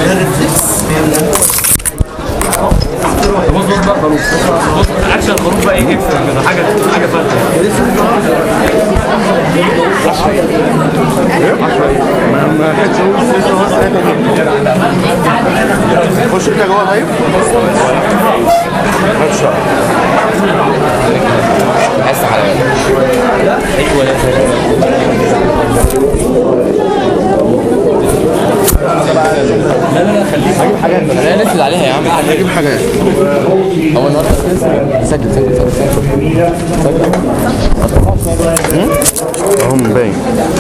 بص بص بقى خروف بص اكشن خروف بقى ايه يكسب كده حاجه حاجه فاتحه ما كانتش خش انت جوه طيب ماشي حاسس على خلينا نسند عليها يا عم هجيب حاجات هو النهارده سجل سجل سجل اهو باين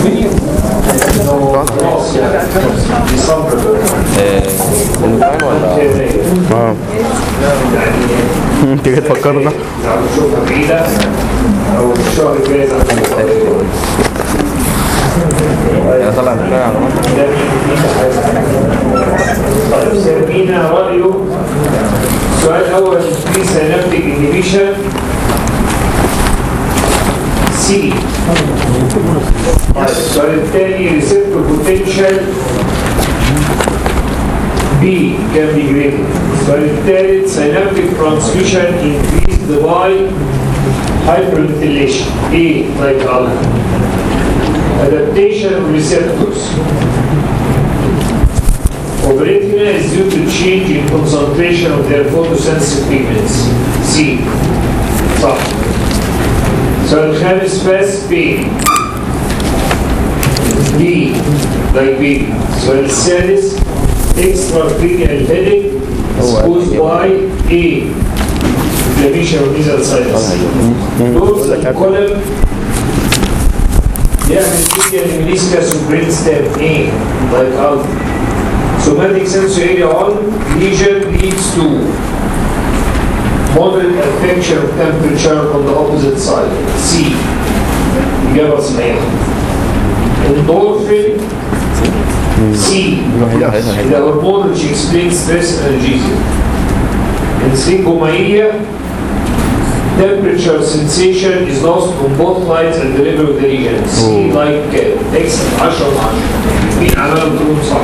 الاوكران ولا اه انت جاي تفكرنا هنشوفها بعيدة أو الشهر الجاي انا طلع الاوكران على مصر طيب سيرمينا رأيه السؤال الأول في سينابتيك انهبيشن سي السؤال الثاني ريسبتور بوتنشال بي كان بي جريتد السؤال الثالث سينابتيك ترانسميشن increased by hyperventilation A like alpha adaptation of receptors Oberetina is due to change in concentration of their photosensitive pigments. C. صح. السؤال الخامس fast pain. D. like B. السؤال السادس extracranial headache is caused by A. inflammation of nasal sinus. Doors and column يعمل media meniscus of brainstem A. like alpha. Somatic sensory area on lesion leads to moderate affection of temperature on the opposite side. C. إجابة صحيحة. Endorphin C. The hormone which explains stress and analgesia. Encyclopædia Temperature sensation is lost on both sides and the level of the region. C like uh, X 10 من 10. مين عمل الظروف صح؟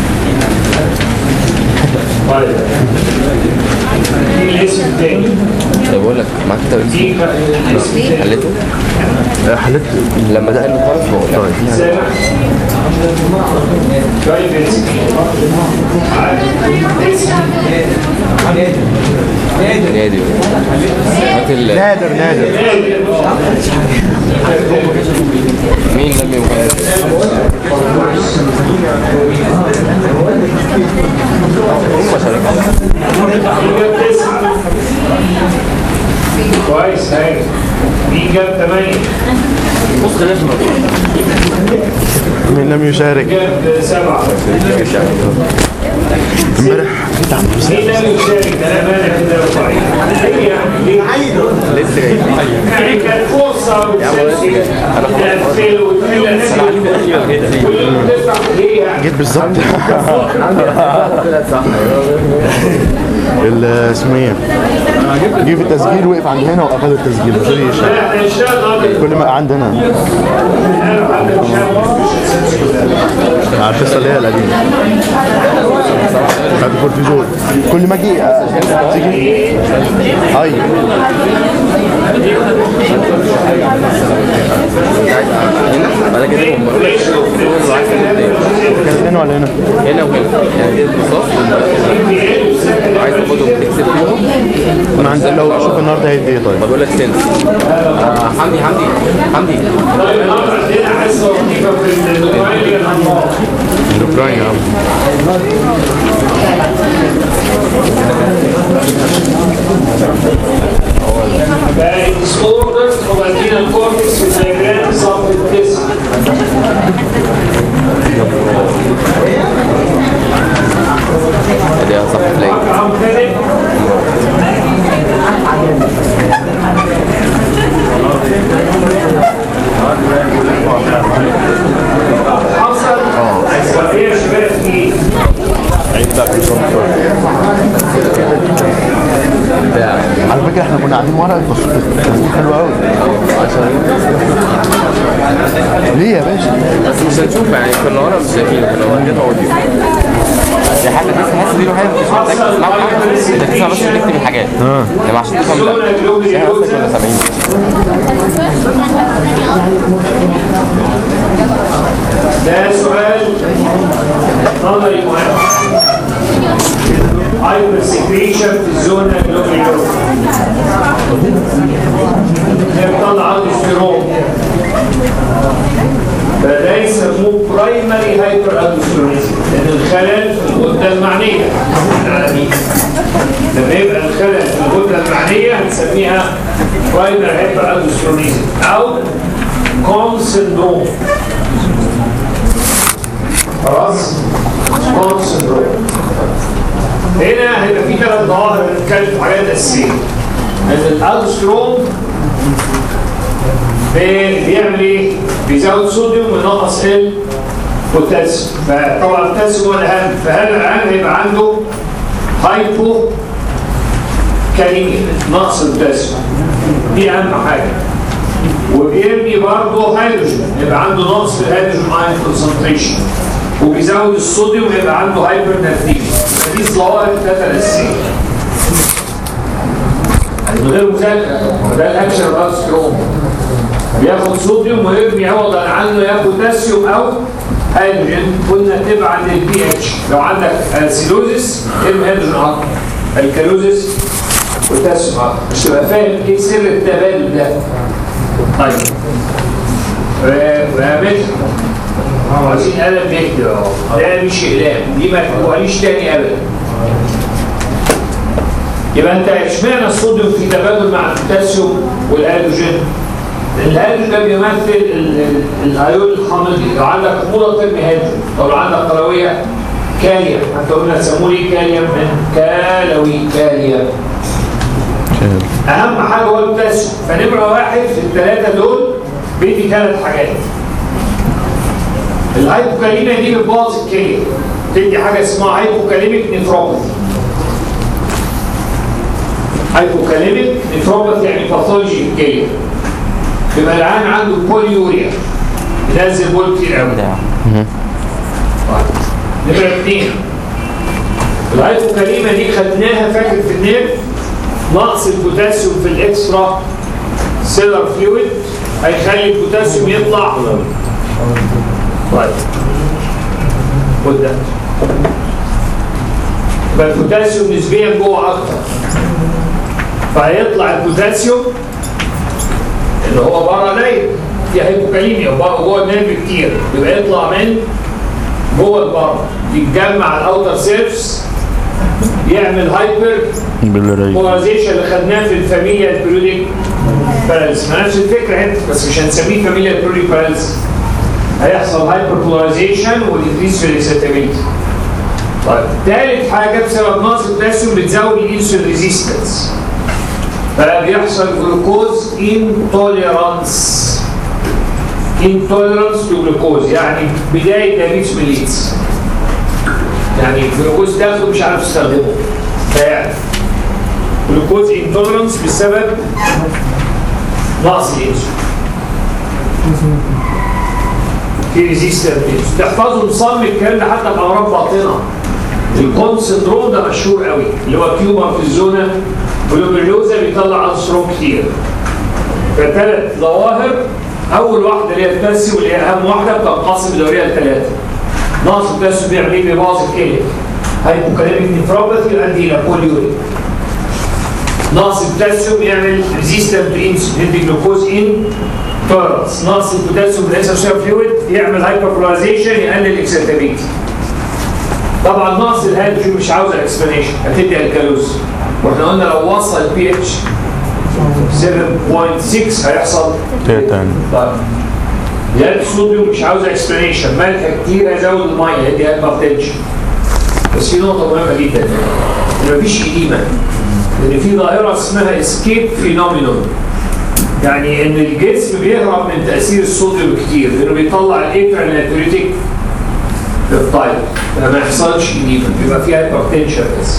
طيب دي الاسم الثاني طب بقول لك معاك كتاب دي بقى الاسم الثاني حليته حلت لما ده قال خالص بقول لك سامع برايفت نادي هات ال- نادر نادر مين لم يكن هم شاركوا كويس هاي مين جاب 8 مين لم يشارك جاب 7 امبارح مين لم يشارك انا مالك كده رفعي ليه يعني ليه لسه جاي يعني كان فرصه وتسجل تقفل وتحل اسئله وتفتح ليه يعني جيت بالظبط ال- اسمه ايه جه في التسجيل وقف عند هنا وقفل التسجيل مش راضي يشتغل. لا احنا نشتغل كل ما عندنا على القصه اللي هي القديمه بتاعت الكورتيزول كل ما اجي آه، تيجي هاي انا كده هم كانت هنا ولا هنا؟ هنا وهنا يعني دي بالظبط عايز تاخدهم تكسب فيهم انا عندي لو اشوف النهارده هيدي ايه طيب ما بقول لك سنس آه حمدي حمدي حمدي طيب النهارده عندنا حصه لطيفه في الموبايل الانماط الاوكرانيا يا عم بقى disorders of adrenal cortex في diagram صف التسعة دي صح تلاقي رقم ثالث حصل وفي شباب في على فكره احنا كنا قاعدين ورا التصوير حلو قوي ليه يا باشا بس مش هنشوف يعني كنا ورا مش شايفين كنا واخدين اوديو دي حتى تحس تحس دي الوحيده مش محتاج تسمع حاجه انت تسمع بس تكتب الحاجات يعني عشان تفهم ده فيها نفسك ولا 70 ده سؤال نظري مهم هايبر سكريشن في الزونة جلوبيولوس ده بيطلع الستيرون فده يسموه برايمري هايبر الدوستيرونيزم لان الخلل في الغده المعنيه يعني لما يبقى الخلل في الغده المعنيه هنسميها برايمري هايبر الدوستيرونيزم او كون سندروم خلاص كون سندروم هنا هيبقى في ثلاث ظواهر بنتكلم في حاجات اساسيه ان الالدوستيرون بي- بيعمل ايه؟ بيزود صوديوم وينقص البوتاسيوم فطبعا البوتاسيوم هو الاهم فهذا العام هيبقى عنده هايبو كاليميا نقص البوتاسيوم دي اهم حاجه وبيرمي برضه هيدروجين يبقى عنده نقص في الهيدروجين ايون كونسنتريشن وبيزود الصوديوم يبقى عنده هايبر ناتريميا فدي الظواهر الثلاثه الاساسيه من غير مذاكره وده الاكشن الالستروم بياخد صوديوم ويرمي عوضا عنه يا بوتاسيوم او هيدروجين قلنا تبعا للبي اتش لو عندك السيلوزيس ارمي هيدروجين اكتر الكالوزيس بوتاسيوم اكتر مش تبقى فاهم ايه سر التبادل ده طيب آه، متر عايزين قلم نكتب اهو ده مش اقلام دي ما تقوليش تاني ابدا يبقى انت اشمعنى الصوديوم في تبادل مع البوتاسيوم والهيدروجين الهيدروجين ده بيمثل ال- ال- الايون الحامضي لو عندك حموضه ترمي هيدروجين طب لو عندك قلويه كاليوم حتى قلنا سموه ليه كاليوم من كالوي كاليوم اهم حاجه هو البوتاسيوم فنمره واحد في الثلاثه دول بيدي ثلاث حاجات الهايبوكاليميا دي بتبوظ الكليه تدي حاجه اسمها هايبوكاليميك نيفروباثي هايبوكاليميك نيفروباثي يعني باثولوجي الكليه يبقى العيان عنده بوليوريا ينزل بول كتير قوي ده نمرة اثنين الهايبوكاليميا دي خدناها فاكر في النير نقص البوتاسيوم في الاكسترا سيلر فلويد هيخلي البوتاسيوم يطلع طيب خد ده يبقى البوتاسيوم نسبيا جوه اكتر فهيطلع البوتاسيوم اللي هو بره داير في هيبوكاليميا وبره جوه النيرف كتير يبقى يطلع من جوه لبره يتجمع الاوتر سيرفس يعمل هايبر بولاريزيشن اللي خدناه في الفاميليا البريوديك بالانس ما نفس الفكره هنا بس مش هنسميه فاميليا البريوديك بالانس هيحصل هايبر بولاريزيشن وديكريس في الاكسيتابيلتي طيب ثالث حاجه بسبب نقص البوتاسيوم بتزود الانسولين ريزيستنس فبيحصل جلوكوز انتوليرانس انتوليرانس تو جلوكوز يعني بدايه دايابيتس ميليتس يعني الجلوكوز تاخده مش عارف تستخدمه فيعني جلوكوز انتوليرانس بسبب نقص الانسولين في ريزيستنس تحفظوا نصم الكلام ده حتى في امراض باطنه الكون سندروم ده مشهور قوي اللي هو تيومر في الزونه جلوبيولوزا بيطلع انستروم كتير فثلاث ظواهر اول واحده اللي هي البوتاسيوم اللي هي اهم واحده بتنقسم الدوريه لثلاثه نقص البوتاسيوم بيعمل ايه؟ بيبوظ الكليه هايبوكاليميك نيفروباثي يؤدي الى بوليوريا نقص البوتاسيوم يعمل ريزيستنت تو انسولين يدي جلوكوز ان تولرنس نقص البوتاسيوم بالانسولين فلويد يعمل هايبربولايزيشن يقلل الاكسيتابيلتي طبعا نقص الهيدروجين مش عاوز اكسبلانيشن هتدي الكالوز واحنا قلنا لو وصل البي اتش 7.6 هيحصل كده تاني طيب زيادة الصوديوم مش عاوز اكسبلانيشن ملح كتير هيزود الميه يدي هايبرتنشن بس في نقطة مهمة جدا ان مفيش إديمة لأن في ظاهرة اسمها اسكيب فينومينون يعني ان الجسم بيهرب من تأثير الصوديوم كتير لأنه بيطلع الإيتر ناتوريتيك بيبتايد فما يحصلش إديمة بيبقى فيه هايبرتنشن بس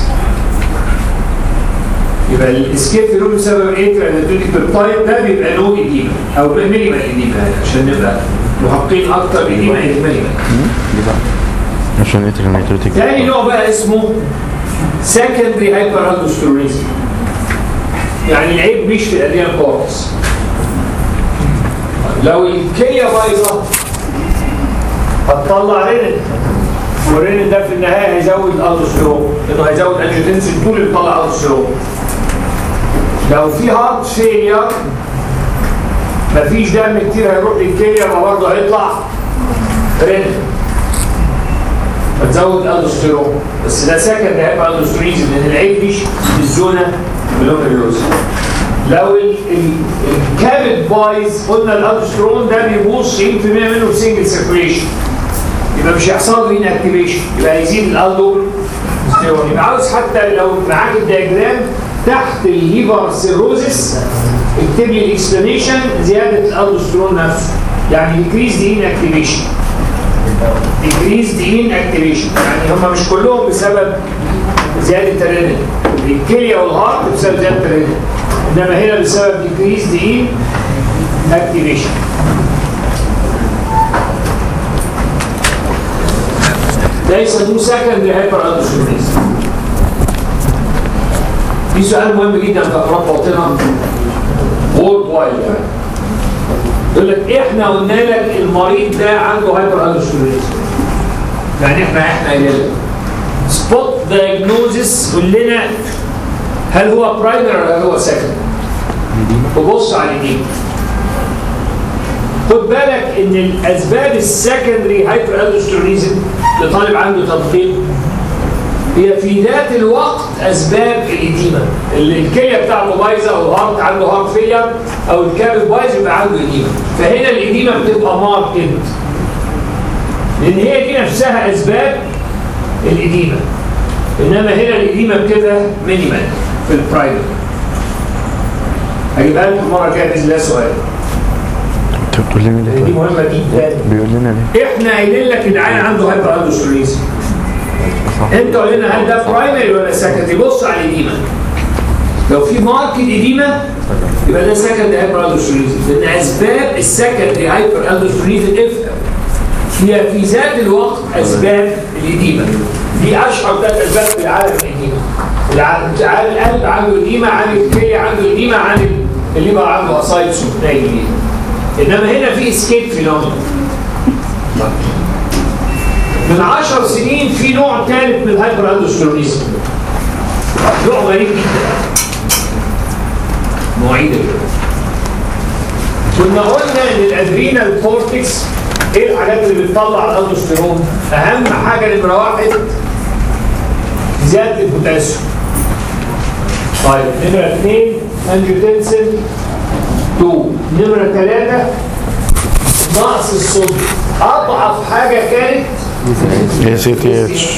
يبقى الاسكيب فينومينون بسبب الإيتر ناتوريتيك بيبتايد ده بيبقى نو إديمة أو مينيمال إديمة عشان نبقى محققين أكتر إديمة إديمة دي بقى عشان يتر النيتروتيك تاني نوع بقى اسمه secondary hyperaldosteronism يعني العيب مش في الادرينال كورتكس لو الكليه بايظه هتطلع رينين والرينين ده في النهايه هيزود الالدوستيرون لانه هيزود انجيوتنسين طول اللي بيطلع الالدوستيرون لو في هارت فيلير مفيش دم كتير هيروح للكليه يبقى برضه هيطلع رينين فتزود الالدوستيرون بس ده سكن هيبقى الالدوستيريزم لان العيب مش في الزونه بلوميروز لو ال- ال- الكابت بايظ قلنا الالدوستيرون ده بيبوظ 90% منه في سنجل سيركيوليشن يبقى مش هيحصل له ان اكتيفيشن يبقى هيزيد الالدو ستيرون يبقى عاوز حتى لو معاك الدياجرام تحت الليفر سيروزس اكتب لي الاكسبلانيشن زياده الالدوستيرون نفسه يعني ديكريز دي ان اكتيفيشن ديكريز دي ان اكتيفيشن يعني هم مش كلهم بسبب زياده الرينين الكليه والهارت بسبب زياده الرينين انما هنا بسبب ديكريز دي ان اكتيفيشن ده يسموه سكندري هايبر اندوستريزم في سؤال مهم جدا في امراض باطنه وورد وايد يعني يقول لك احنا قلنا لك المريض ده عنده هايبر اندوستريزم يعني احنا احنا قايلين لك سبوت دايجنوزس قول لنا هل هو برايمري ولا هو سكندري وبص على دي خد بالك ان الاسباب السكندري هايبر اندوستريزم لطالب عنده تدقيق هي في ذات الوقت اسباب الاديمه اللي الكليه بتاعته بايظه او الهارت عنده هارت فيلر او الكابل بايظ يبقى عنده اديمه فهنا الاديمه بتبقى ماركت لان هي دي نفسها اسباب الاديمه انما هنا الاديمه بتبقى مينيمال في البرايمري هجيبها لكم المره الجايه باذن الله سؤال انت بتقول لنا ليه دي طيب؟ مهمه جدا بيقول لنا ليه احنا قايلين لك ان العيان عنده هايبر اندوستريزم انت قول لنا هل ده برايمري ولا سكندري بص على الاديمه لو في ماركت اديمه يبقى ده سكندري هايبر اندوستريزم لان اسباب السكندري هايبر اندوستريزم افهم هي في ذات الوقت اسباب الاديمه دي اشهر ثلاث اسباب في العالم الاديمه العالم عن القلب عنده اديمه عن الكليه عنده اديمه عن الليبر عنده اسايتس وبتاعي انما هنا في اسكيب فينومينا من عشر سنين في نوع ثالث من الهايبر اندوسترونيزم نوع غريب جدا مواعيد كنا قلنا ان الادرينال كورتكس ايه الحاجات اللي بتطلع الاندوستيرون اهم حاجه نمره واحد زياده البوتاسيوم طيب نمره اثنين انجيوتنسين 2 نمره ثلاثه نقص الصوديوم اضعف حاجه كانت اي سي تي اتش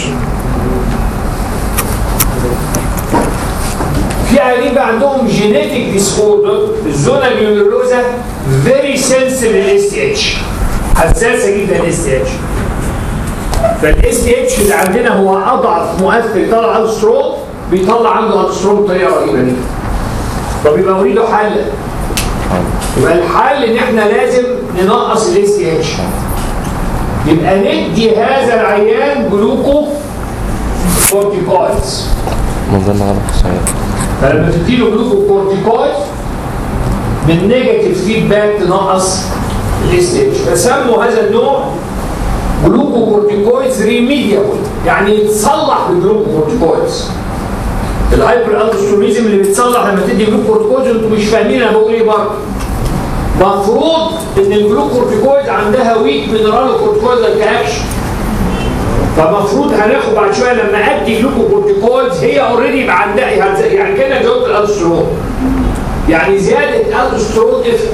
في عيانين بقى عندهم جينيتك ديس اوردر الزونا جلوميروزا فيري سنسيتيف للاس تي اتش حساسه جدا للاس تي اتش فالاس تي اتش اللي عندنا هو اضعف مؤثر يطلع السترون بيطلع عنده السترون بطريقه رهيبه جدا طب يبقى اريده حل يبقى الحل ان احنا لازم ننقص الاس تي اتش يبقى ندي هذا العيان جلوكو كورتيكويدز ما ده اللي غلط صحيح فلما تديله جلوكوكورتيكويد من نيجاتيف فيدباك تنقص الاستيج فسموا هذا النوع جلوكوكورتيكويدز ريميديابل يعني يتصلح بالجلوكوكورتيكويدز الهايبر اندوستروميزم اللي بيتصلح لما تدي جلوكوكورتيكويدز انتوا مش فاهمين انا بقول ايه برضه مفروض ان الجلوكورتيكويد عندها ويك مينرال كورتيكويد كاكشن فمفروض هناخد بعد شويه لما ادي جلوكوكورتيكويدز هي اوريدي يبقى عندها يعني كده زودت الالسترون يعني زياده الالسترون افهم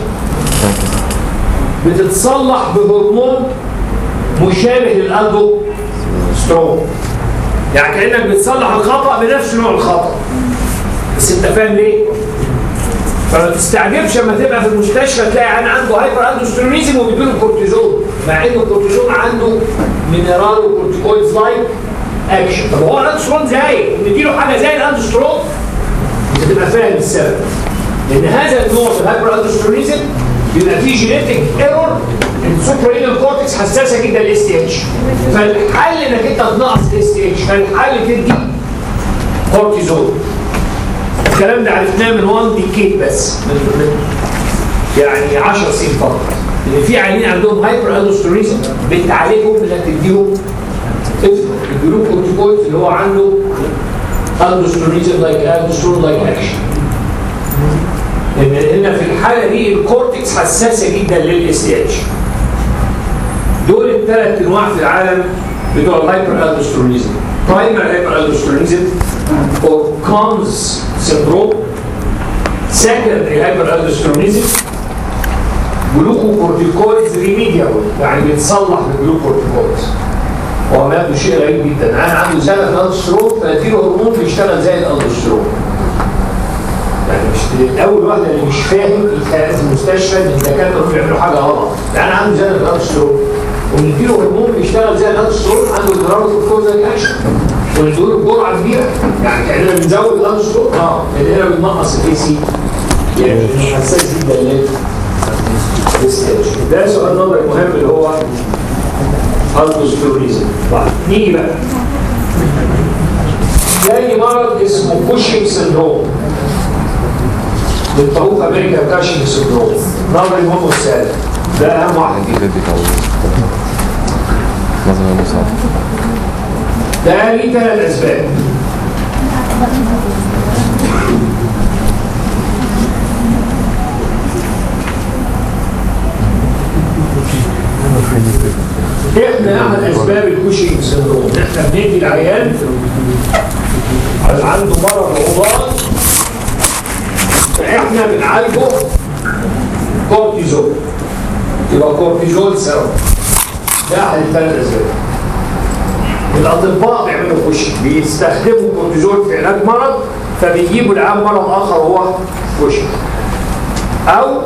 بتتصلح بهرمون مشابه للالدوسترون يعني كانك بتصلح الخطا بنفس نوع الخطا بس انت فاهم ليه؟ فما تستعجبش لما تبقى في المستشفى تلاقي انا عنده هايبر اندوسترونيزم وبيديله كورتيزون مع ان الكورتيزون عنده مينرال وكورتيكويدز لايك اكشن طب هو الاندوسترون زي نديله حاجه زي الاندوسترون انت تبقى فاهم السبب لان هذا النوع من الهايبر اندوسترونيزم بيبقى في جينيتك ايرور السوبرينال كورتكس حساسه جدا للاس تي اتش فالحل انك انت تنقص الاس تي اتش فالحل تدي كورتيزون الكلام ده عرفناه من 1 ديكيد بس من من يعني 10 سنين فقط ان في عيانين عندهم هايبر الدوستيريزم بتعالجهم انك تديهم الجلوب كورتيكويد اللي هو عنده الدوستيريزم لايك الدوستيرون لايك اكشن لان هنا في الحاله دي الكورتكس حساسه جدا للاس اتش دول الثلاث انواع في العالم بتوع الهايبر الدوستيرونيزم برايمر هايبر الدوستيرونيزم اور كونز سندروم سكندري هايبر الدوستيرونيزم جلوكوكورتيكويدز ريميديابل يعني بيتصلح بالجلوكوكورتيكويدز هو ما عنده شيء غريب جدا انا عنده زنق الالدوستيرون فاديله هرمون بيشتغل زي الالدوستيرون يعني مش اول واحده اللي مش فاهم الحالات المستشفى ان الدكاتره بيعملوا حاجه غلط ده انا عنده زنق الالدوستيرون ونديله هرمون بيشتغل زي الالدوستيرون عنده جرارة اكشن ونديله بجرعه كبيره يعني كاننا بنزود الالدوستيرون اه كاننا بننقص الاي سي يعني حساس جدا لل ده سؤال نظري مهم اللي هو الدوستيرونيزم طيب نيجي بقى تاني مرض اسمه كوشنج سندروم بالطرق امريكا كاشنج سندروم نظري مهم والسادة ده اهم واحد دي دي نظري مصاب ده ليه ثلاث اسباب احنا احد اسباب الكوشنج سندروم احنا بندي العيان عنده مرض عضال فاحنا بنعالجه كورتيزول يبقى كورتيزول سوا ده احد الثلاث اسباب الاطباء بيعملوا كوشنج بيستخدموا كورتيزول في علاج مرض فبيجيبوا العام مرض اخر وهو كوشنج او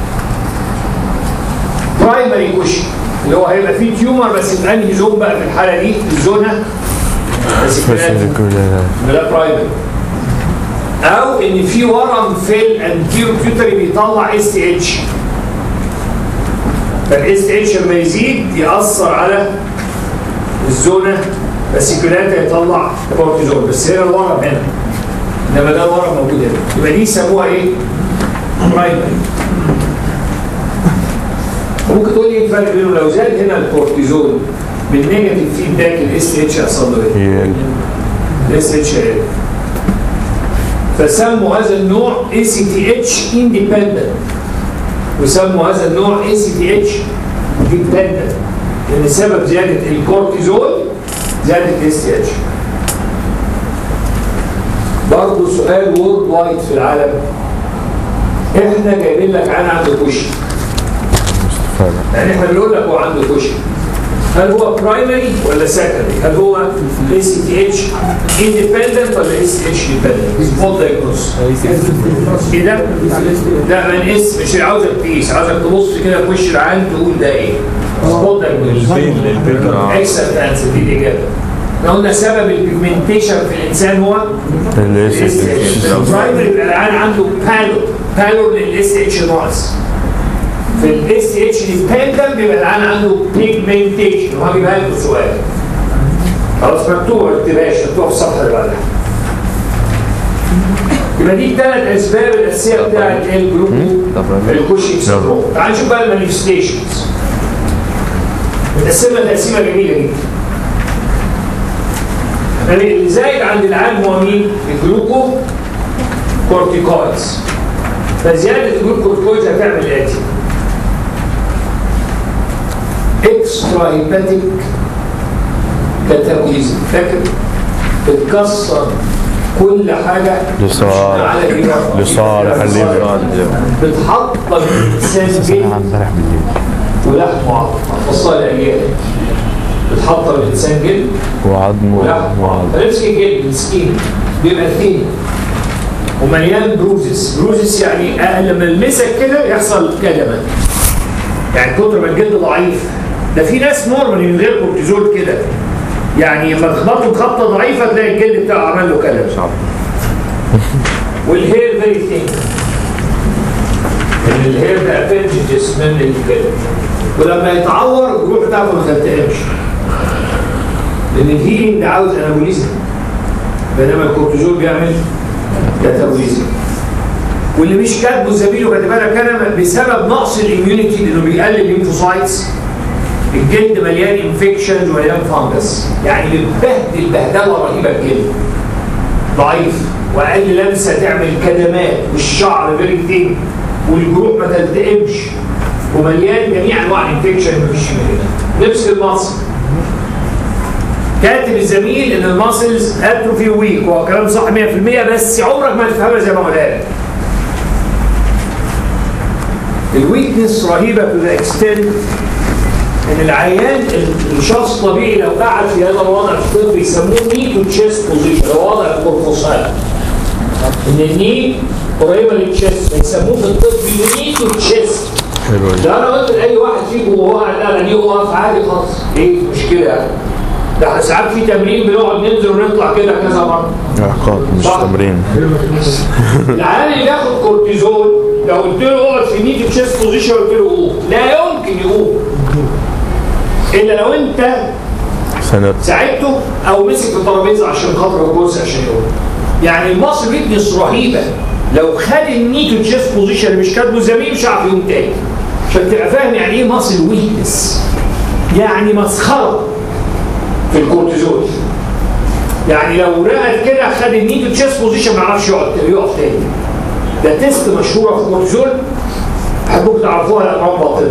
برايمري كوشنج اللي هو هيبقى فيه تيومر بس في انهي زون بقى في الحاله دي الزونه بس لا برايمري او ان في ورم في الانتيرو بيوتري بيطلع اس تي اتش فالاس تي اتش لما يزيد ياثر على الزونه فالسيكولات يطلع كورتيزول بس هنا الورم هنا انما ده الورم موجود هنا يبقى دي يسموها ايه؟ برايمري ممكن تقول لي ايه الفرق بينهم لو زاد هنا الكورتيزول بالنيجاتيف فيدباك الاس اتش هيحصل له ايه؟ الاس اتش فسموا هذا النوع اي سي تي اتش اندبندنت وسموا هذا النوع اي سي تي اتش ديبندنت لان سبب زياده الكورتيزول زياده الاس تي اتش برضه سؤال وورد وايد في العالم احنا جايبين لك عن عنده كوشن يعني احنا بنقول لك هو عنده كوشن هل هو برايمري ولا سكندري؟ هل هو اي سي تي اتش اندبندنت ولا اي سي اتش ديبندنت؟ فول دايجنوز كده؟ لا ما نقيس مش عاوزك تقيس عاوزك تبص كده في وش العين تقول ده ايه؟ فول دايجنوز اكسلنت انسر دي الاجابه احنا قلنا سبب البيجمنتيشن في الانسان هو الاس اتش البرايمري يبقى العين عنده بالور بالور للاس اتش ناقص في الاس تي اتش ديبندنت بيبقى العيان عنده بيجمنتيشن وهجيبها لكم سؤال خلاص مكتوبه ما تكتبهاش مكتوبه في الصفحه اللي بعدها يبقى دي الثلاث اسباب الاساسيه بتاعت الجروب الكوشنج سندروم تعال نشوف بقى المانيفستيشنز متقسمه تقسيمه جميله جدا يعني اللي زايد عند العالم هو مين؟ الجلوكو كورتيكويدز فزياده الجلوكوكورتيكويدز هتعمل الاتي اكسترا هيباتيك كاتابوليزم فاكر بتكسر كل حاجه لصالح على الإيراد. لصالح الليبر بتحطم الانسان جلد امبارح بالليل ولحم وعظم هتوصلها لاجيال بتحطم الانسان جلد وعظم ولحم وعظم فنمسك الجلد السكين بيبقى تخين ومليان بروزس بروزس يعني أه لما المسك كده يحصل كدمه يعني كتر ما الجلد ضعيف ده في ناس نورمال من غير كورتيزول كده يعني لما تخبطه خبطه ضعيفه تلاقي الجلد بتاعه عمل له كلام والهير فيري ثين ان الهير ده ابنجز من الكلى ولما يتعور الروح بتاعته ما تلتئمش لان الهيلينج ده عاوز انابوليزم بينما الكورتيزول بيعمل كاتابوليزم واللي مش كاتبه زميله كاتبها لك انا بسبب نقص الاميونيتي لانه بيقلل الليمفوسايتس الجلد مليان انفكشنز ومليان فانجس يعني بتبهدل بهدله رهيبه الجلد ضعيف واقل لمسه تعمل كدمات والشعر فيري ثين والجروح ما تلتئمش ومليان جميع انواع الانفكشن مفيش منها نفس المصل كاتب الزميل ان الماسلز اتروفي ويك هو كلام صح 100% بس عمرك ما تفهمها زي ما قولها لك الويكنس رهيبه تو ذا اكستنت ان العيان الشخص الطبيعي لو قعد في هذا الوضع في الطب يسموه ني تو تشيست بوزيشن وضع القرفصان ان الني قريبه للتشيست يسموه في الطب ني تو تشيست حلو لو انا قلت لاي واحد فيكم وهو قاعد على دي واقف عادي خالص ايه مشكله يعني ده احنا ساعات في تمرين بنقعد ننزل ونطلع كده كذا مره عقاب مش صح. تمرين العيان اللي بياخد كورتيزون لو قلت له اقعد في نيتي تشيست بوزيشن قلت له قوم لا يمكن يقوم الا لو انت سند ساعدته او مسك الترابيزه عشان خاطر الكرسي عشان يقوم يعني المصل ويكنس رهيبه لو خد النيتو تشيست بوزيشن اللي مش كاتبه زميل مش هيعرف يقوم تاني عشان تبقى فاهم يعني ايه مصل ويكنس يعني مسخره في الكورتيزون يعني لو رقد كده خد النيتو تشيست بوزيشن ما يعرفش يقعد يقف تاني ده تيست مشهوره في الكورتيزون احبكم تعرفوها لانها باطنه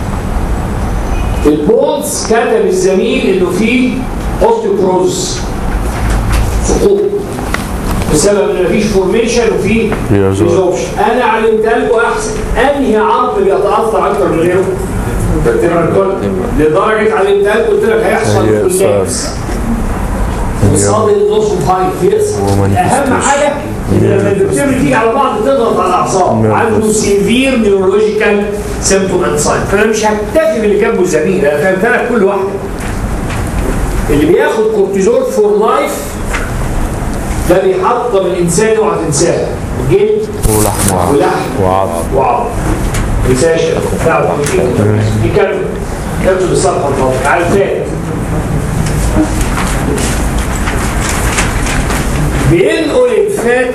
البونز كتب الزميل انه فيه اوستيوبروز سقوط بسبب ان مفيش فورميشن وفي ريزوربشن. ريزوربشن انا علمتها لكم احسن انهي عظم بيتاثر اكتر من غيره؟ فاكرين الكل لدرجه علمتها لكم قلت لك هيحصل هي كولابس وصاد النص فايت يقصر ومانيفستيشن. اهم حاجه ان لما الدكتور تيجي على بعض تضغط على الاعصاب عنده سيفير نيورولوجيكال سيمتوم اند ساين فانا مش هكتفي باللي جنبه الزميل انا فهمت لك كل واحده اللي بياخد كورتيزول فور لايف ده بيحطم الانسان اوعى تنساه جلد ولحم وعظم. ولحم وعظم. وعظم ريسيرش تعرف دي كلمه كلمه بالصفحه الفاضيه على الفات بينقل الفات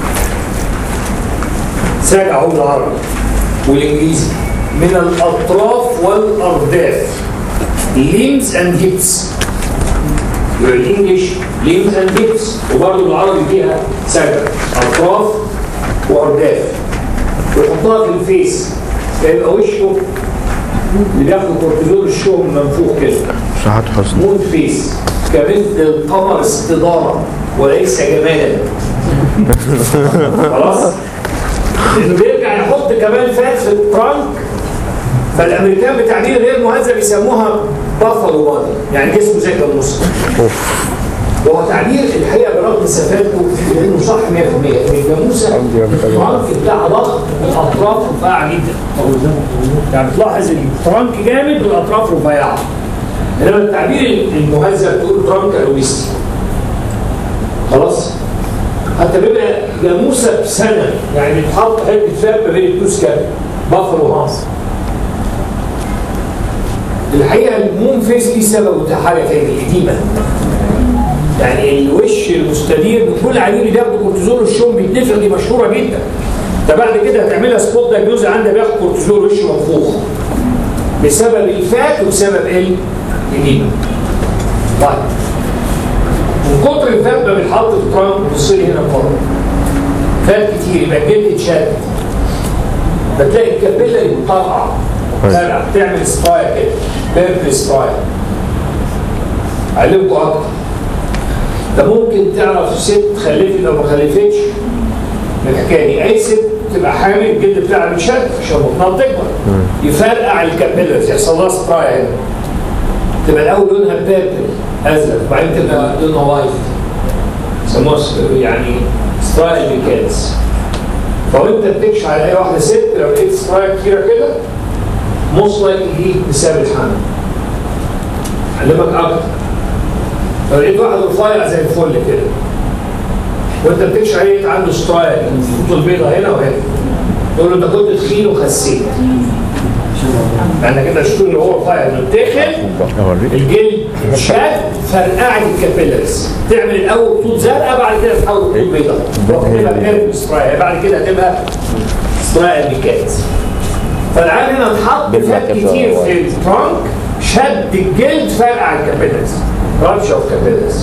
ساجع هو العربي والانجليزي من الاطراف والارداف limbs and hips يبقى الانجليش limbs and hips وبرضه العربي فيها ساجع اطراف وارداف ويحطها في الفيس يبقى وشه اللي بياخد كورتيزول الشوم منفوخ كده شحات حسني مود فيس كمثل القمر استدارة وليس جمالا خلاص لانه بيرجع يحط كمان فات في الترانك فالامريكان بتعبير غير مهذب يسموها بافلو بادي يعني جسمه زي الجاموسه وهو تعبير الحقيقه برغم سفاته لانه صح 100% ان الجاموسه الترانك بتاعها ضخم الاطراف رفيعه جدا يعني بتلاحظ الترانك جامد والاطراف رفيعه انما التعبير المهذب تقول ترانك الويستي خلاص حتى بيبقى جاموسه بسنه يعني بتحط حته فات ما بين الدوس كده بفر وهاص الحقيقه المون فيس دي سبب حاجه تاني الاديمه يعني الوش المستدير بتقول عليه اللي بياخدوا كورتيزول الشوم بيتنفخ دي مشهوره جدا ده بعد كده هتعملها سبوت دايجنوز عندها بياخد كورتيزول وش منفوخ بسبب الفات وبسبب الإديمة طيب من كتر الفات ما بيتحط في الترانك بص لي هنا بره فات كتير يبقى الجلد اتشد فتلاقي الكابيلاري بتطلع طالع تعمل سبايا كده بيربل سبايا علمكم اكتر ده ممكن تعرف ست خلفت او ما خلفتش من الحكايه دي اي ست تبقى حامل الجلد بتاعها بيشد عشان بطنها تكبر يفرقع الكابيلارز يحصل لها سبراي هنا تبقى الاول لونها بيربل ازرق وبعدين تبقى لونها وايت يسموها س- يعني سترايل ميكانس فوانت بتكشف على اي واحده ست لو لقيت سترايل كتيره كده موست لايكلي دي بسبب الحمل علمك اكتر لو لقيت واحد رفيع زي الفل كده وانت بتكشف عليه عنده سترايل الخطوط البيضاء هنا وهنا تقول له انت كنت تخين وخسيت يعني كده شوف اللي هو رفيع انه تخن الجلد شد فرقعت الكابيلرز تعمل الاول خطوط زرقاء بعد كده تحول خطوط بيضاء تبقى كيرف سترايا بعد كده هتبقى سترايا ميكات فالعيال هنا اتحط فات كتير في الترانك شد الجلد فرقع الكابيلرز رابشة اوف كابيلرز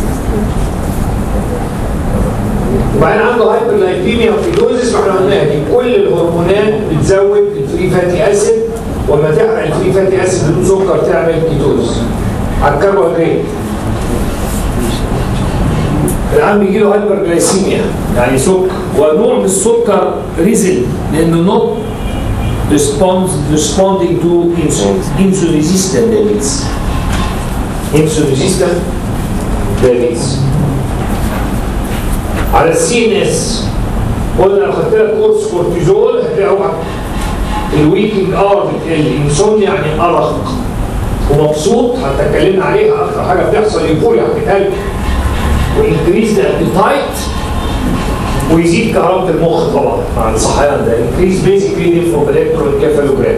وبعدين عنده هايبرلايبيميا وفيدوزيس واحنا قلناها دي كل الهرمونات بتزود الفري فاتي اسيد وما تحرق الفري فاتي اسيد بدون سكر تعمل كيتوز على الكربوهيدرات العام بيجي له هايبرجلايسيميا يعني سكر ونوع من السكر ريزل لانه نوت responds responding to insulin insulin resistant diabetes insulin resistant diabetes على السي ان اس قلنا لو خدت لك كورس كورتيزول هتلاقي الويكينج اور الانسومنيا يعني ارق ومبسوط حتى اتكلمنا عليها اكتر حاجه بتحصل يقول حكيتها لك وانكريز الابيتايت ويزيد كهرباء المخ طبعا مع الصحيان ده انكريز بيزيكلي نيفروبليكتور والكيفالوجرام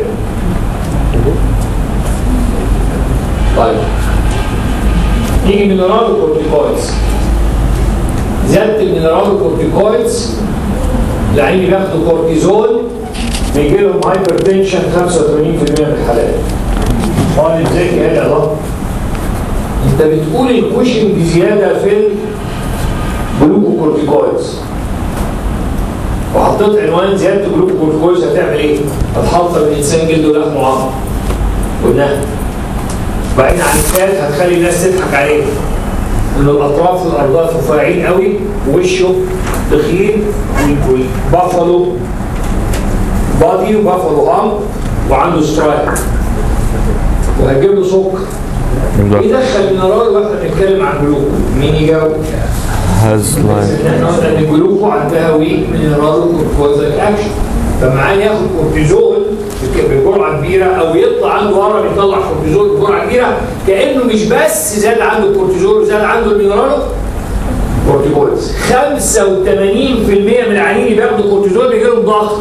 طيب نيجي مينرال كورتيكويدز زياده المينرال كورتيكويدز العين بياخدوا كورتيزول بيجي لهم هايبر تنشن 85% من الحالات قال ازاي كده الله انت بتقول الكوشن بزياده في الجلوكوكورتيكويدز وحطيت عنوان زياده الجلوكوكورتيكويدز هتعمل ايه؟ هتحطم الانسان جلده ولحمه وعظم قلناها بعدين عن الكات هتخلي الناس تضحك عليه ان الاطراف والارداف رفيعين قوي ووشه تخين والبافالو بادي وبافالو هام وعنده سترايك وهتجيب له سكر يدخل مينرال واحنا بنتكلم عن جلوكو مين يجاوب؟ has like احنا قلنا ان الجلوكو عندها ويك مينرال كورتيزول اكشن فمعاه ياخد كورتيزول بجرعه كبيره او يطلع عنده ورم يطلع كورتيزول بجرعه كبيره كانه مش بس زاد عنده الكورتيزول زاد عنده المينرال كورتيكويدز 85% من العيانين اللي بياخدوا كورتيزول بيجي لهم ضغط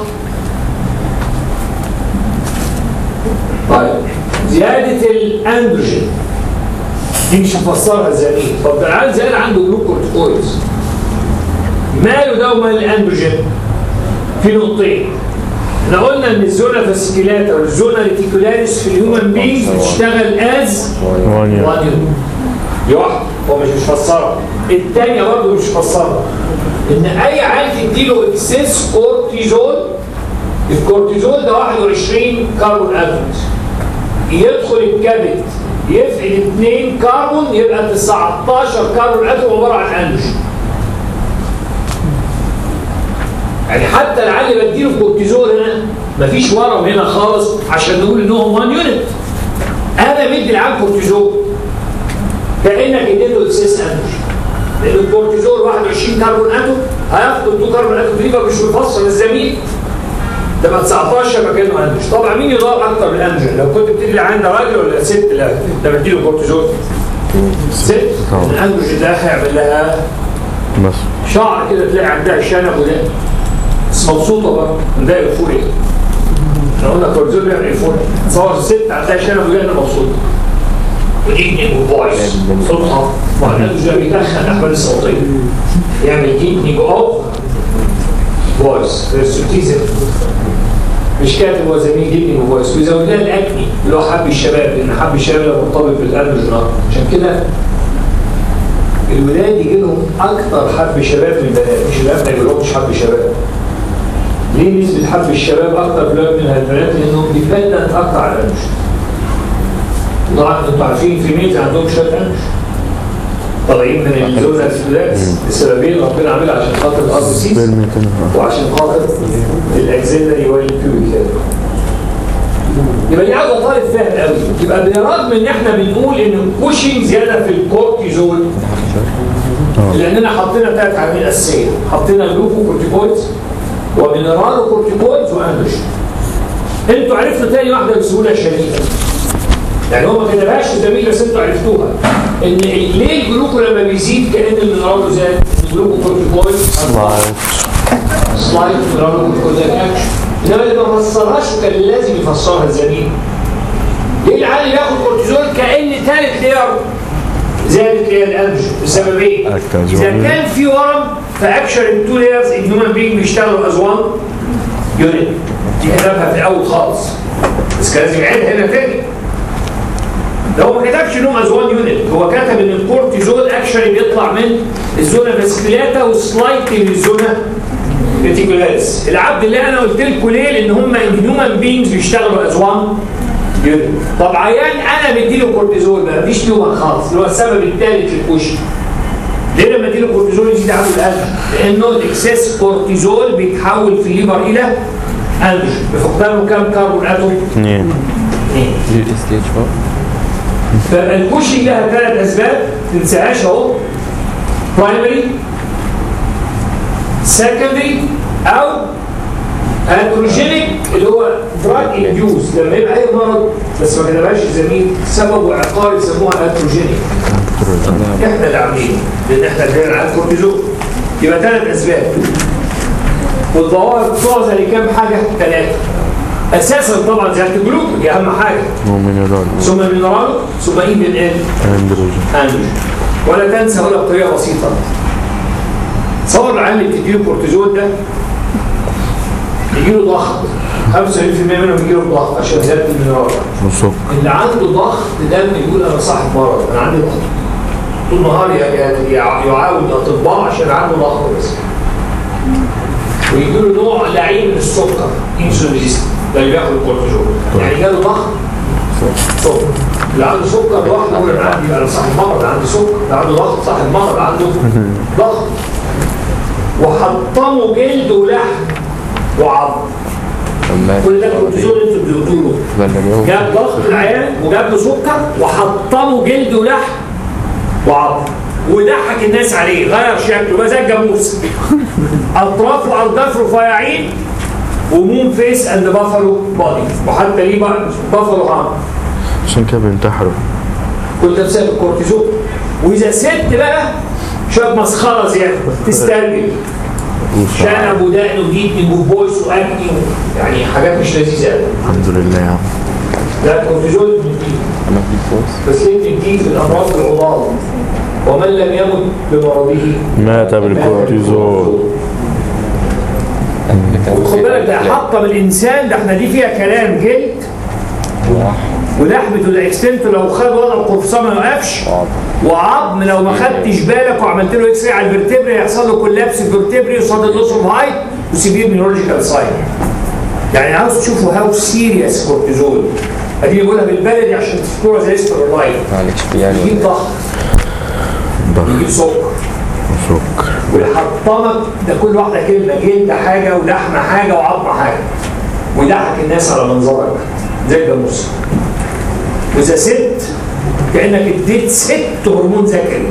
طيب زياده الاندروجين دي مش هفسرها ازاي طب ده العيال زي عنده جلوكورتيكويدز ماله ده ومال الاندروجين في نقطتين احنا قلنا ان الزونا فاسكيلاتا والزونا ريتيكولاريس في الهيومن بينجز بتشتغل از one year. دي واحده هو مش مفسرها الثانيه برضه مش مفسرها ان اي عيل تديله اكسس كورتيزول الكورتيزول ده 21 كربون اتومز يدخل الكبد يفقد 2 كربون يبقى 19 كربون اتوم عباره عن اندروجين يعني حتى العيال اللي بديله كورتيزول هنا مفيش ورم هنا خالص عشان نقول انهم 1 يونت انا مدي العيال كورتيزول كانك اديته اكسس اندروجين لان الكورتيزول 21 كربون اتوم هياخد 2 كربون اتوم دي مش بيفصل الزميل ده بقى 19 مكانه اندروجين طبعا مين يضاف اكتر من الاندروجين لو كنت بتدي عند راجل ولا ست لا ده بديله كورتيزول ست الاندروجين ده هيعمل لها بس شعر كده تلاقي عندها شنب وده بس مبسوطه بقى عندها ايفوريا احنا قلنا كورتيزول بيعمل ايفوريا تصور ست عندها شنب وده مبسوطه وديكنينج وفويس صوتها وبعدين ده بيدخل الاحوال الصوتيه يعمل ديكنينج اوف فويس ريسوتيزم مش كاتب هو زميل ديكنينج وفويس ويزود لها الاكني اللي هو حب الشباب لان حب الشباب ده مرتبط بالاندروجين عشان كده الولاد يجي لهم اكتر حب شباب من البنات مش البنات ما يجيلهمش حب شباب ليه نسبة حب الشباب اكتر في الولاد من البنات لانهم ديبندنت اكتر على الانوش طبعا انتوا عارفين في ميت عندهم شويه انوش طالعين من الزوزة السوداس السببين ربنا عاملها عشان خاطر الار سي بالمية تاني. وعشان خاطر الاكزيلري والبيوبيك يبقى دي عاوزه طالب فاهم قوي يبقى برغم ان احنا بنقول ان الكوشنج زياده في الكورتيزول لاننا حطينا ثلاث عوامل اساسيه حطينا جلوكوكورتيكويدز ومينرالو كورتيكويدز واندروجين انتوا عرفتوا تاني واحده بسهوله شديده يعني هو ما كتبهاش في الزميل بس انتوا عرفتوها ان ليه الجلوكو لما بيزيد كان المينرالو زاد الجلوكوكورتيكويدز سلايد نيورال كورتيكال اكشن انما اللي ما فسرهاش وكان لازم يفسرها الزميل ليه العالم ياخد كورتيزول كان ثالث لير زادت لير الانرجي بسبب ايه؟ الكازول. اذا كان في ورم فاكشن التو ليرز الهيومن بينج بيشتغلوا از وان يونت دي كتبها في الاول خالص بس كان لازم يعيدها هنا تاني ده هو ما كتبش انهم از وان يونت هو كتب ان الكورتيزول اكشن بيطلع من الزونه فاسكيلاتا وسلايت من الزونه ريتيكولاريس العبد اللي انا قلت لكم ليه لان هم الهيومن بينجز بيشتغلوا از وان يونت طب عيان انا مديله كورتيزول ما فيش تيومر خالص اللي هو السبب الثالث للكشف ليه لما اديله كورتيزول يزيد عنده القلب؟ لانه الاكسس كورتيزول بيتحول في الليفر الى انرجي بفقدانه كام كربون اتوم؟ اثنين اثنين دي الاس تي اتش بقى فالكوشنج لها ثلاث اسباب ما تنساهاش اهو برايمري سكندري او انتروجينيك اللي هو دراج انديوز لما يبقى اي مرض بس ما كتبهاش الزميل سببه عقار يسموها انتروجينيك احنا اللي عاملينه لان احنا اللي على الكورتيزون يبقى ثلاث اسباب والظواهر بتوع زي كام حاجه؟ ثلاثه اساسا طبعا زياده الجلوكوز دي اهم حاجه ومينرال ثم مينرال ثم ايه من ايه؟ اندروجين اندروجين ولا تنسى ولا بطريقه بسيطه تصور العيال اللي بتديله كورتيزون ده يجي له ضغط 95% منهم يجي له ضغط عشان زياده المينرال وسكر اللي عنده ضغط دم يقول انا صاحب مرض انا عندي ضغط طول النهار ي- ي- يع- يعاود الاطباء عشان عنده ضغط بس ويجي له نوع لعين من السكر انسولين ريزيست ده اللي بياخد الكورتيزون يعني جاله ضغط سكر اللي عنده سكر لوحده يقول انا عندي انا صاحب مرض عندي سكر اللي عنده ضغط صاحب مرض عنده ضغط وحطموا جلد ولحم وعظم لما كل ده الكورتيزون انتوا بتقولوا بلغوه جاب ضغط العيان وجاب له سكر وحطمه جلد ولحم وعظم وضحك الناس عليه غير شكله بقى زي الجاموس اطراف وارداف رفيعين ومون فيس اند بافالو بادي وحتى ليه بقى بافالو هارم عشان كده بينتحروا كل ده بسبب الكورتيزون واذا ست بقى شويه مسخره زياده تسترجل شنب ودقن وديتنج وفويس واكني يعني حاجات مش لذيذه قوي الحمد لله يا عم ده الكورتيزون بنديه انا في كورس بس ليه بنديه في الامراض العضال ومن لم يمت بمرضه مات بالكورتيزول خد بالك ده حطم الانسان ده احنا دي فيها كلام جلد ولحمته الاكستنت لو خد وضع القرصان ما يوقفش وعظم لو ما خدتش بالك وعملت له اكس راي على الفرتبري يحصل له كولابس الفرتبري يصاب اللوس اوف هايت وسيفير نيورولوجيكال ساين يعني عاوز تشوفوا هاو سيريس كورتيزول ادي بقولها بالبلدي عشان تذكرها زي سترولايت معلش في يعني يجيب ضغط ضغط يجيب سكر وسكر ويحطمك ده كل واحده كلمه جلد حاجه ولحمه حاجه وعظمه حاجه ويضحك الناس على منظرك زي الجاموس واذا ست كانك اديت ست هرمون ذكري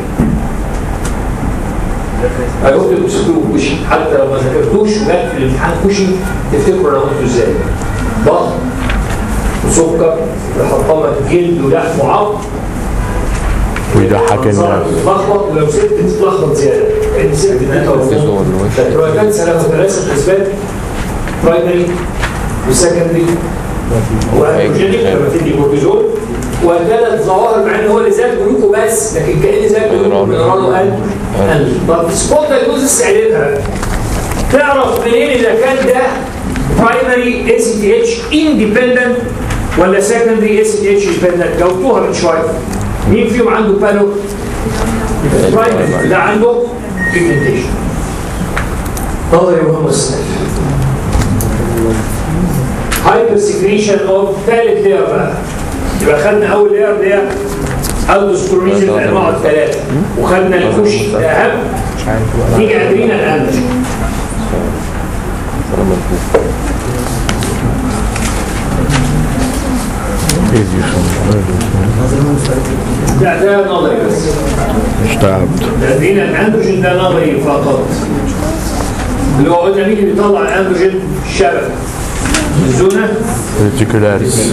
انا قلت تمسكوه كوشي حتى لو ما ذاكرتوش وجات في الامتحان كوشي تفتكروا انا قلته ازاي ضغط وسكر ويحطمك جلد ولحم وعظم ويضحك الناس تتلخبط ولو ست تتلخبط زياده لان ست اديتها هرمون الترويكانس له ثلاثه اسباب برايمري وسكندري واندروجينيك لما تدي كورتيزون وثلاث ظواهر مع ان هو اللي زاد جلوكو بس لكن كان زاد جلوكو مينرال قل قل طب سبوت دايجنوز استعدادها تعرف منين اذا كان ده برايمري اي سي تي اتش اندبندنت ولا سكندري اي سي تي اتش ديبندنت جاوبتوها من شويه مين فيهم عنده بالو برايمري ده عنده بيجمنتيشن نظري مهم السنة هايبر سكريشن اوف ثالث لير بقى يبقى خدنا اول لير اللي هي الدوستوريزم بانواعه الثلاثه وخدنا الكوش ده اهم نيجي ادرينا الانرجي ايزي خمس لا ده نظري بس مش تعبت الادرينا الاندروجين ده نظري فقط اللي هو قلنا مين اللي بيطلع الاندروجين الشبكه الزونه ريتيكولاريس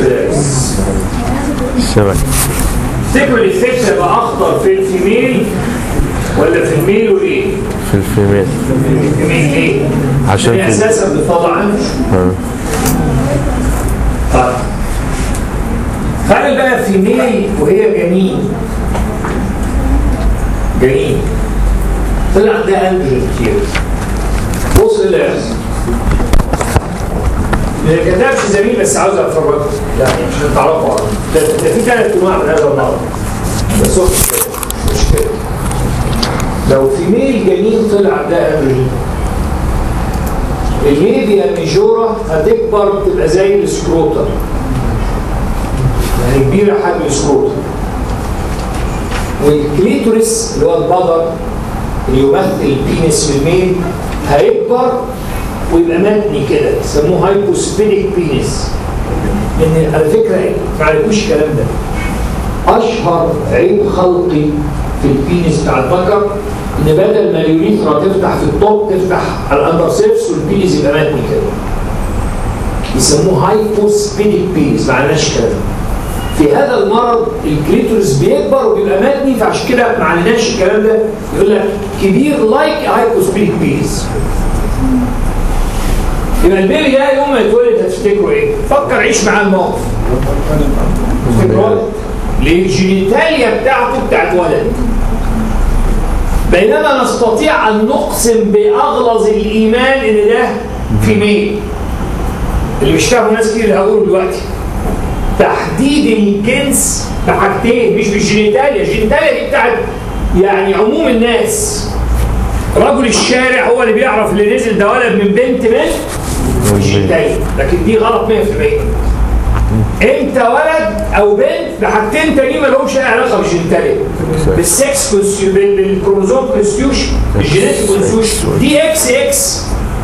سمك تفتكروا الايفكت هيبقى اخطر في الفيميل ولا في الميل وايه؟ في الفيميل في الميل ليه؟ عشان هي في- اساسا بتطلع عنه طيب خلي بقى في ميل وهي جنين جنين طلع ده اندروجين كتير بص اللي يحصل ما كتبش زميل بس عاوز افرجكم يعني عشان تعرفوا عنه. ده ده في ثلاث انواع من هذا المرض بس هو مش كده مش كده لو في ميل جنين طلع ده اندروجين الليبيا ميجورا هتكبر تبقى زي السكروتر يعني كبيرة حجم السكروتر والكليتوريس اللي هو البدر اللي يمثل البينس في الميل هيكبر ويبقى متني كده يسموه هايبوسبيديك بينس لان على فكره ما عرفوش الكلام ده اشهر عيب خلقي في البينس بتاع الذكر ان بدل ما اليوريثرا تفتح في الطب تفتح على الاندر سيرفس والبينس يبقى متني كده يسموه هايبوسبيديك بينس ما عندناش الكلام ده في هذا المرض الكليتورس بيكبر وبيبقى متني فعشان كده ما عندناش الكلام ده يقول لك كبير لايك هايبوسبيديك بينس يبقى البيبي ده يوم ما يتولد هتفتكروا ايه؟ فكر عيش معاه الموقف تفتكروا ولد ليه الجينيتاليا بتاعته بتاعت ولد بينما نستطيع ان نقسم باغلظ الايمان ان ده في ميل اللي مش فاهمه ناس كتير اللي هقوله دلوقتي تحديد الجنس بحاجتين مش بالجينيتاليا الجينيتاليا دي بتاعت يعني عموم الناس رجل الشارع هو اللي بيعرف اللي نزل ده ولد من بنت من الجينيتاليا لكن دي غلط 100% انت ولد او بنت بحاجتين تانيين ما لهمش اي علاقه بالجينيتاليا بالسكس كونستيو- بال- بالكروموزوم كونستيوشن الجينيتيك كونستيوشن دي اكس اكس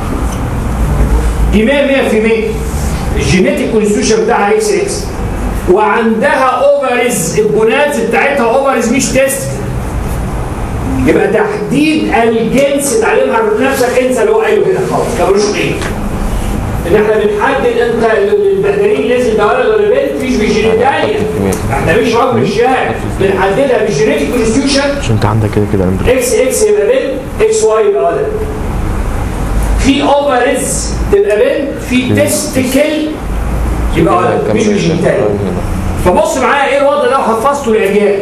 دي 100 100% الجينيتيك كونستيوشن بتاعها اكس اكس وعندها اوفرز الجونات بتاعتها اوفرز مش تيست يبقى تحديد الجنس تعلمها نفسك انسى اللي هو قايله هنا خالص ملوش قيمه ان احنا بنحدد انت البهدلين نزل ده ولد ولا بنت مش بالجينيتاليا احنا مش رجل الشارع بنحددها بالجينيتيك كونستيوشن عشان انت عندك كده كده اندرو اكس اكس يبقى بنت اكس واي يبقى ولد في اوفرز تبقى بنت في تستكل يبقى ولد مش بالجينيتاليا فبص معايا ايه الوضع ده وحفظته لاجيال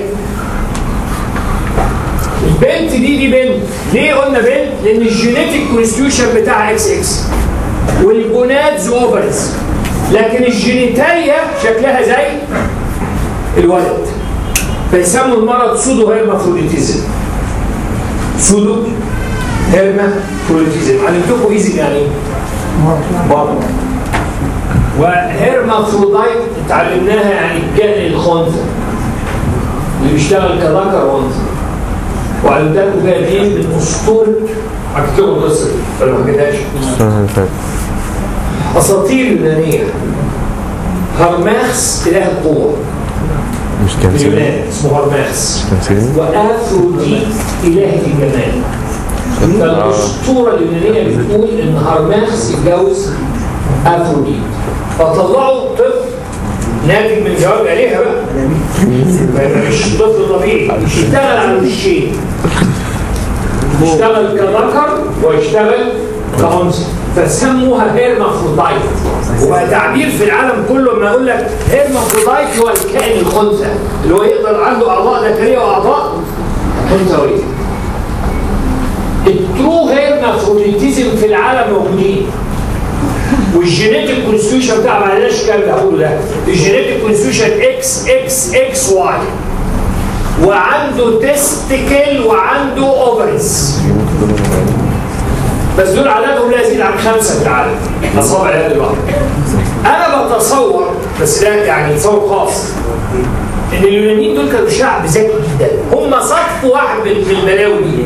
البنت دي دي بنت ليه قلنا بنت لان الجينيتيك كونستيوشن بتاعها اكس اكس والجونادز اوفرز لكن الجينيتاليا شكلها زي الولد فيسموا المرض سودو هيرمافروديتيزم سودو هيرمافروديتيزم علمتكم ايزي يعني ايه؟ بابا وهيرمافرودايت اتعلمناها يعني الكائن الخنثى اللي بيشتغل كذكر وانثى وعلمتكم بقى ايه من اسطوره هكتبوا القصه دي ولا ما حكيتهاش السنه اللي فاتت اساطير يونانيه هرماخس اله القوه مش في كان سيدي اليونان اسمه هرماخس كان سيدي وافروديت اله الجمال فالاسطوره اليونانيه بتقول ان هرماخس اتجوز افروديت فطلعوا طفل ناتج من جواب الهه بقى ما مش طفل طبيعي يشتغل على وشين يشتغل كذكر ويشتغل كأنثى فسموها هيرمافرودايت وبقى تعبير في العالم كله لما يقول لك هيرمافرودايت هو الكائن الخنثى اللي هو يقدر عنده اعضاء ذكريه واعضاء انثويه الترو هيرمافروديتيزم في العالم موجودين والجينيتيك كونستيوشن بتاع ما عندناش الكلام اللي هقوله ده الجينيتيك كونستيوشن اكس اكس اكس واي وعنده تستيكل وعنده اوفرز بس دول عددهم لا يزيد عن خمسه في العالم اصابع اليد الواحده انا بتصور بس ده يعني تصور خاص ان اليونانيين دول كانوا شعب ذكي جدا هم صفوا واحد من من البلاوي دي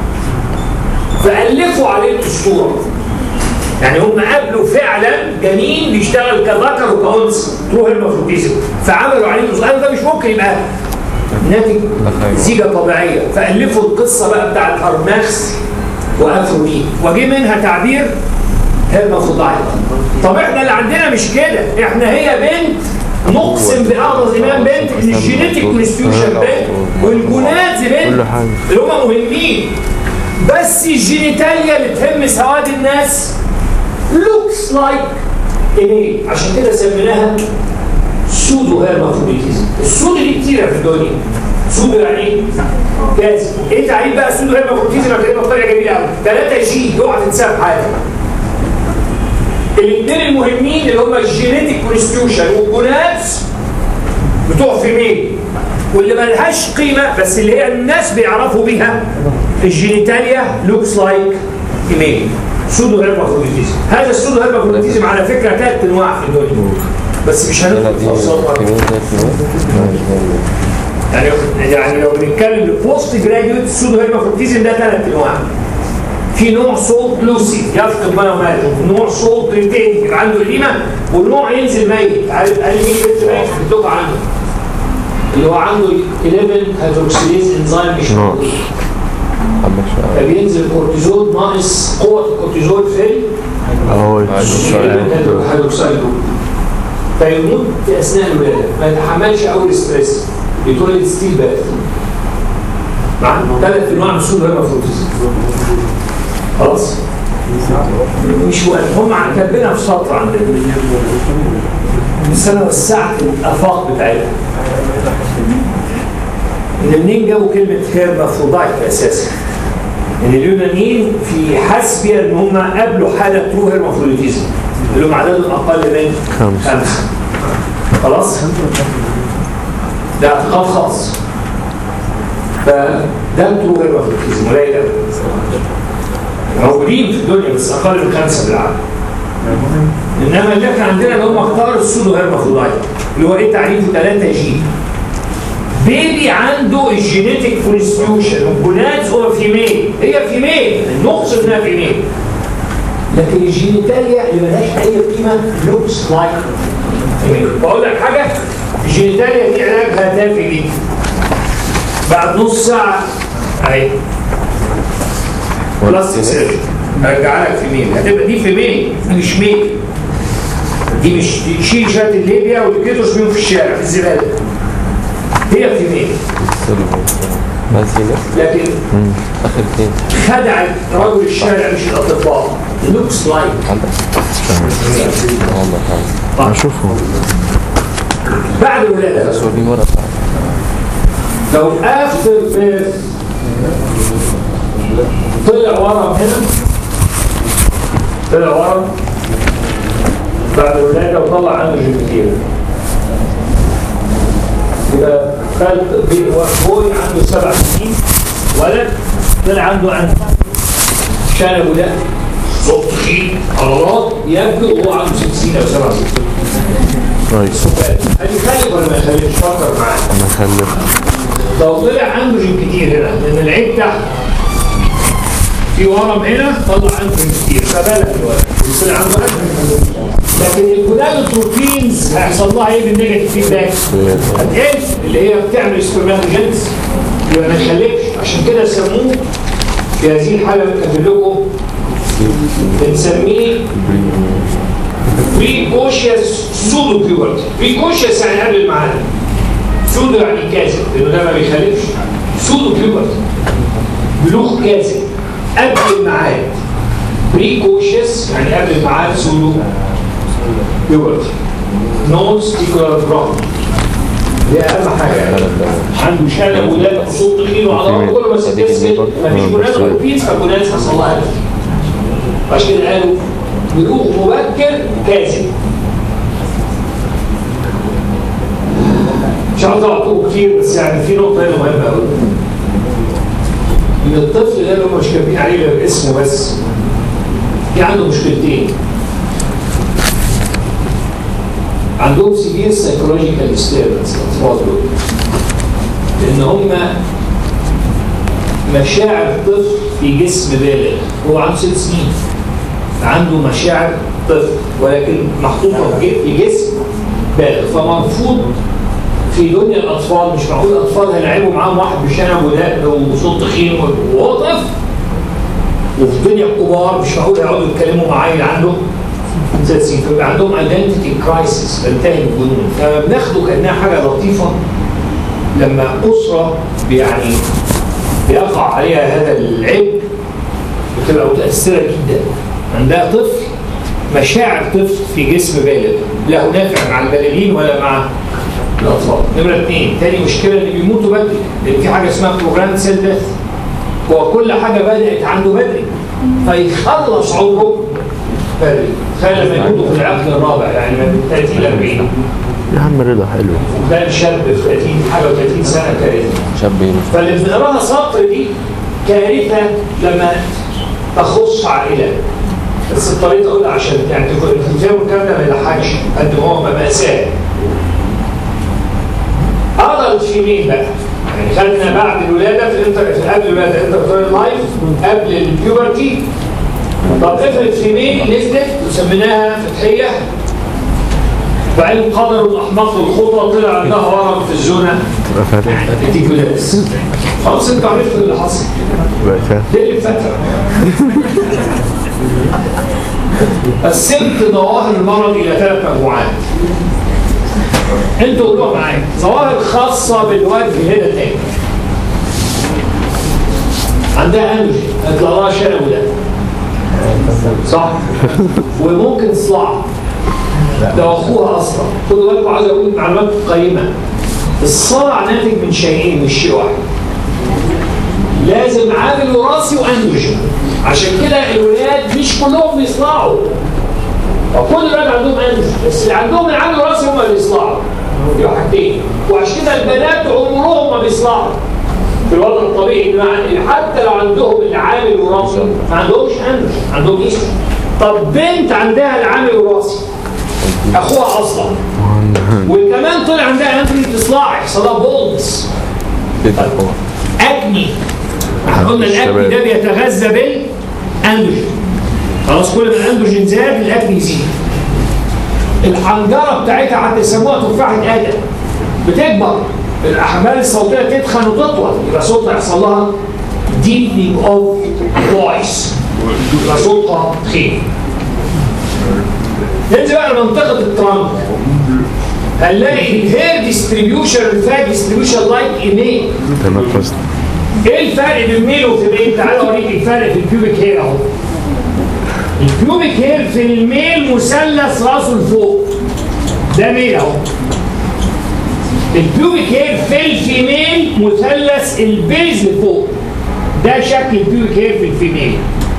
فالفوا عليه الاسطوره يعني هم قابلوا فعلا جنين بيشتغل كذكر وكأنثى تروح المفروتيزم فعملوا عليه الاسطوره ده مش ممكن يبقى ناتج زيجه طبيعيه فالفوا القصه بقى بتاعت هرماخس وافروديت وجه منها تعبير هرمافرودايت طب احنا اللي عندنا مش كده احنا هي بنت نقسم باعظم ايمان بنت ان الجينيتيك كونستيوشن بنت والجونادز بنت اللي هم مهمين بس الجينيتاليا اللي تهم سواد الناس لوكس لايك ايه عشان كده سميناها سودو هيرمافروديتيزم السودو دي كتيره في الدنيا سودو يعني ايه؟ كاذب ايه تعريف بقى سودو هيرمافروديتيزم هتلاقيها بطريقه جميله قوي 3 جي اوعى تنساها في حياتك الاثنين المهمين اللي هم الجينيتيك كونستيوشن والجونادز بتوع فيميل واللي ملهاش قيمه بس اللي هي الناس بيعرفوا بيها الجينيتاليا لوكس لايك فيميل سودو هيرمافروديتيزم هذا السودو هيرمافروديتيزم على فكره ثلاث انواع في الدنيا بس مش هندخل في تفاصيلها يعني يعني لو بنتكلم البوست جراديويت سودو هيرمافروديتيزم ده ثلاث انواع في نوع صوت لوسي يفقد ميه وماله نوع صوت ريتين يبقى عنده قديمه ونوع ينزل ميت عارف قال مين بنت ميت بتدق عنده اللي هو عنده 11 هيدروكسيليز انزيم مش موجود فبينزل كورتيزول ناقص قوه الكورتيزول في اهو الهيدروكسيل فيموت في اثناء الولاده ما يتحملش اول ستريس يتولد ستيل بات مع ثلاث انواع من السود هيرمافروتيزم خلاص مش وقت هم كاتبينها في سطر عندنا بس انا وسعت الافاق بتاعتها ان منين جابوا كلمه هيرمافرودايت اساسا ان اليونانيين في حسبيا ان هم قابلوا حاله ترو هيرمافروديتيزم اللي هم عددهم اقل من خمسة. خمسه خلاص ده اعتقاد خاص فده ترو هيرمافروديتيزم قليل قوي موجودين في الدنيا بس اقل من خمسه بالعدد انما اللي احنا عندنا اللي هم اختاروا السودو هيرمافرودايت اللي هو ايه تعريفه 3 جي بيبي عنده الجينيتيك كونستيوشن والجونادز هو فيميل هي فيميل نقصد انها فيميل لكن الجينيتاليا اللي ملهاش اي قيمه لوكس لايك فيميل بقول لك حاجه الجينيتاليا دي علاجها تافه جدا بعد نص ساعه اهي بلاستيك سيرجري هرجع لك فيميل هتبقى دي فيميل دي مش ميل دي مش دي شيل شات الليبيا والكيتوس بيهم في الشارع في الزباله هي فيميل بس هنا لكن اخر اتنين خدع رجل الشارع مش الاطباء لوكس لايك عندك والله اشوفهم بعد الولاده بس وريني ورقه بتاعتك لو افتر بيرث طلع ورم هنا طلع ورم بعد الولاده وطلع عنه جلوتين يبقى خد بوي عنده سبع سنين ولد طلع عنده عن شنبه ده صوت تخين عضلات يبدو وهو عنده ست سنين او سبع سنين كويس هل يخلف ولا ما يخلفش؟ فكر معايا انا خلف لو طلع عنده جين كتير هنا لان العين تحت في ورم هنا طلع عنده جين كتير فبالك الولد طلع عنده أكثر لكن الجداد البروتينز هيحصل لها ايه بالنيجاتيف فيدباك؟ هتقل اللي هي بتعمل سبرماتوجينز يبقى ما يخلفش عشان كده سموه في هذه الحاله بكتب لكم بنسميه بريكوشيوس سودو بيورتي بريكوشيوس يعني قبل الميعاد سودو يعني كاذب لانه ده ما بيخالفش سودو بيورتي بلوغ كاذب قبل الميعاد بريكوشيوس يعني قبل الميعاد سودو بيورتي نون ستيكولار جرام دي اهم حاجه يعني عنده شنب ولاد وصوت تخين وعضلات كله بس تسكت مفيش جنان روبيز فالجنان حصل لها ألم. عشان كده قالوا بلوغ مبكر كاذب مش عاوز اعطوه كتير بس يعني في نقطه هنا مهمه قوي ان الطفل ده اللي هم مش كاتبين عليه غير اسمه بس في عنده مشكلتين عندهم سيفير سايكولوجيكال ديستربنس الاطفال دول لان هم مشاعر الطفل في جسم بالغ هو عنده ست سنين عنده مشاعر طفل ولكن محطوطه في ج- في جسم بالغ فمرفوض في دنيا الاطفال مش معقول الاطفال هيلعبوا معاهم واحد بشنب ودقن وصوت تخين وهو طفل وفي دنيا الكبار مش معقول يقعدوا يتكلموا مع عيل عنده ثلاث سنين فبيبقى عندهم ايدنتيتي كرايسيس بنتهي بالجنون فبناخده كانها حاجه لطيفه لما اسره يعني بيقع عليها هذا العبء بتبقى متاثره جدا عندها طفل مشاعر طفل في جسم بالغ له نافع مع البالغين ولا مع الاطفال نمره اثنين تاني مشكله اللي بيموتوا بدري لان في حاجه اسمها بروجرام سيل ديث هو كل حاجه بدات عنده بدري فيخلص عمره بدري تخيل لما يموتوا في العقد الرابع يعني من 30 ل 40 يا عم رضا حلو ده شاب في 30 حاجه و30 سنه كارثه شاب ايه فاللي بنقراها سطر دي كارثه لما تخص عائله بس اضطريت اقولها عشان يعني تفهموا الكلام ده ما يضحكش قد ما هو مأساة اقدر الفيميل بقى يعني خدنا بعد الولاده في الانتر في قبل الولاده انتر لايف قبل البيوبرتي طب افرض فيميل نزلت وسميناها فتحيه وبعدين قدروا الاحمق الخطى طلع عندها ورم في الزونه ريتيكولاس خلاص انت عرفت اللي حصل بقى دي اللي فتره قسمت ظواهر المرض الى ثلاث مجموعات انتوا قولوها معايا ظواهر خاصه بالوجه هنا تاني عندها انجي هيطلع لها شنب ده صح وممكن صلع ده اخوها اصلا خدوا بالكم عايز اقول معلومات قيمه الصلع ناتج من شيئين مش شيء واحد لازم عامل وراثي واندروجين عشان كده الولاد مش كلهم بيصلعوا وكل الولاد عندهم اندروجين بس اللي عندهم العامل الوراثي هم اللي بيصلعوا يبقى حاجتين وعشان كده البنات عمرهم ما بيصلعوا في الوضع الطبيعي إن حتى لو عندهم العامل الوراثي ما عندهمش اندروجين عندهم ايستروجين طب بنت عندها العامل الوراثي اخوها اصلا وكمان طلع عندها اندروجين تصلع يحصل لها بولدز اكني احنا قلنا الاكني ده بيتغذى بالاندروجين خلاص كل ما الاندروجين زاد الاكني يزيد الحنجره بتاعتها حتى يسموها تفاحه ادم بتكبر الاحمال الصوتيه تتخن وتطول يبقى صوتها يحصل لها deepening of voice يبقى صوتها تخين ننزل بقى لمنطقه الترامب هنلاقي الهير ديستريبيوشن والفات ديستريبيوشن لايك ايميل تنفس ايه الفرق بين ميل وفيميل؟ تعالى اوريك الفرق في البيوبيك هير اهو. البيوبيك هير في الميل مثلث راسه لفوق. ده ميل اهو. البيوبيك هير في الفيميل مثلث البيز لفوق. ده شكل البيوبيك هير في الفيميل.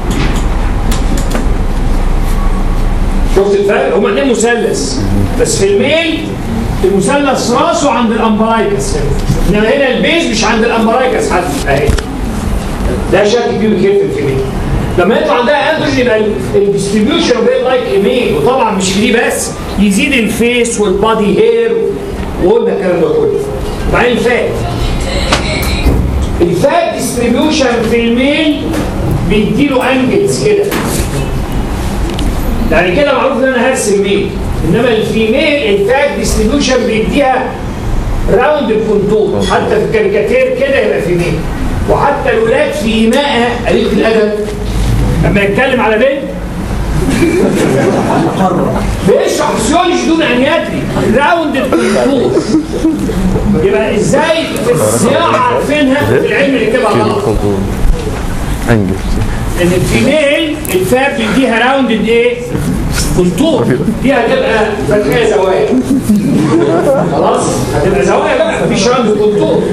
شفت الفرق؟ هما اتنين مثلث بس في الميل المثلث راسه عند الامبرايكس انما هنا البيز مش عند الامبرايكس حتى اهي ده شكل بيوبيك هير في الفيميل لما يطلع عندها اندروجين يبقى الديستريبيوشن بين لايك ايميل وطبعا مش في دي بس يزيد الفيس والبادي هير وقلنا الكلام ده كله وبعدين الفات الفات ديستريبيوشن في الميل بيديله انجلز كده يعني كده معروف ان انا هرسم ميل انما الفيميل الفات ديستريبيوشن بيديها راوند الكونتور حتى في الكاريكاتير كده يبقى فيميل وحتى الولاد في ايمائها قليله الادب لما يتكلم على بنت بيشرح فسيولوجي دون ان يدري راوند الكونتور يبقى ازاي في الصياعه عارفينها في العلم اللي كتبها غلط انجز ان الفيميل الفاب بيديها راوند ايه؟ كونتور دي هتبقى فتحيه زوايا خلاص هتبقى زوايا بقى مفيش راوند كونتور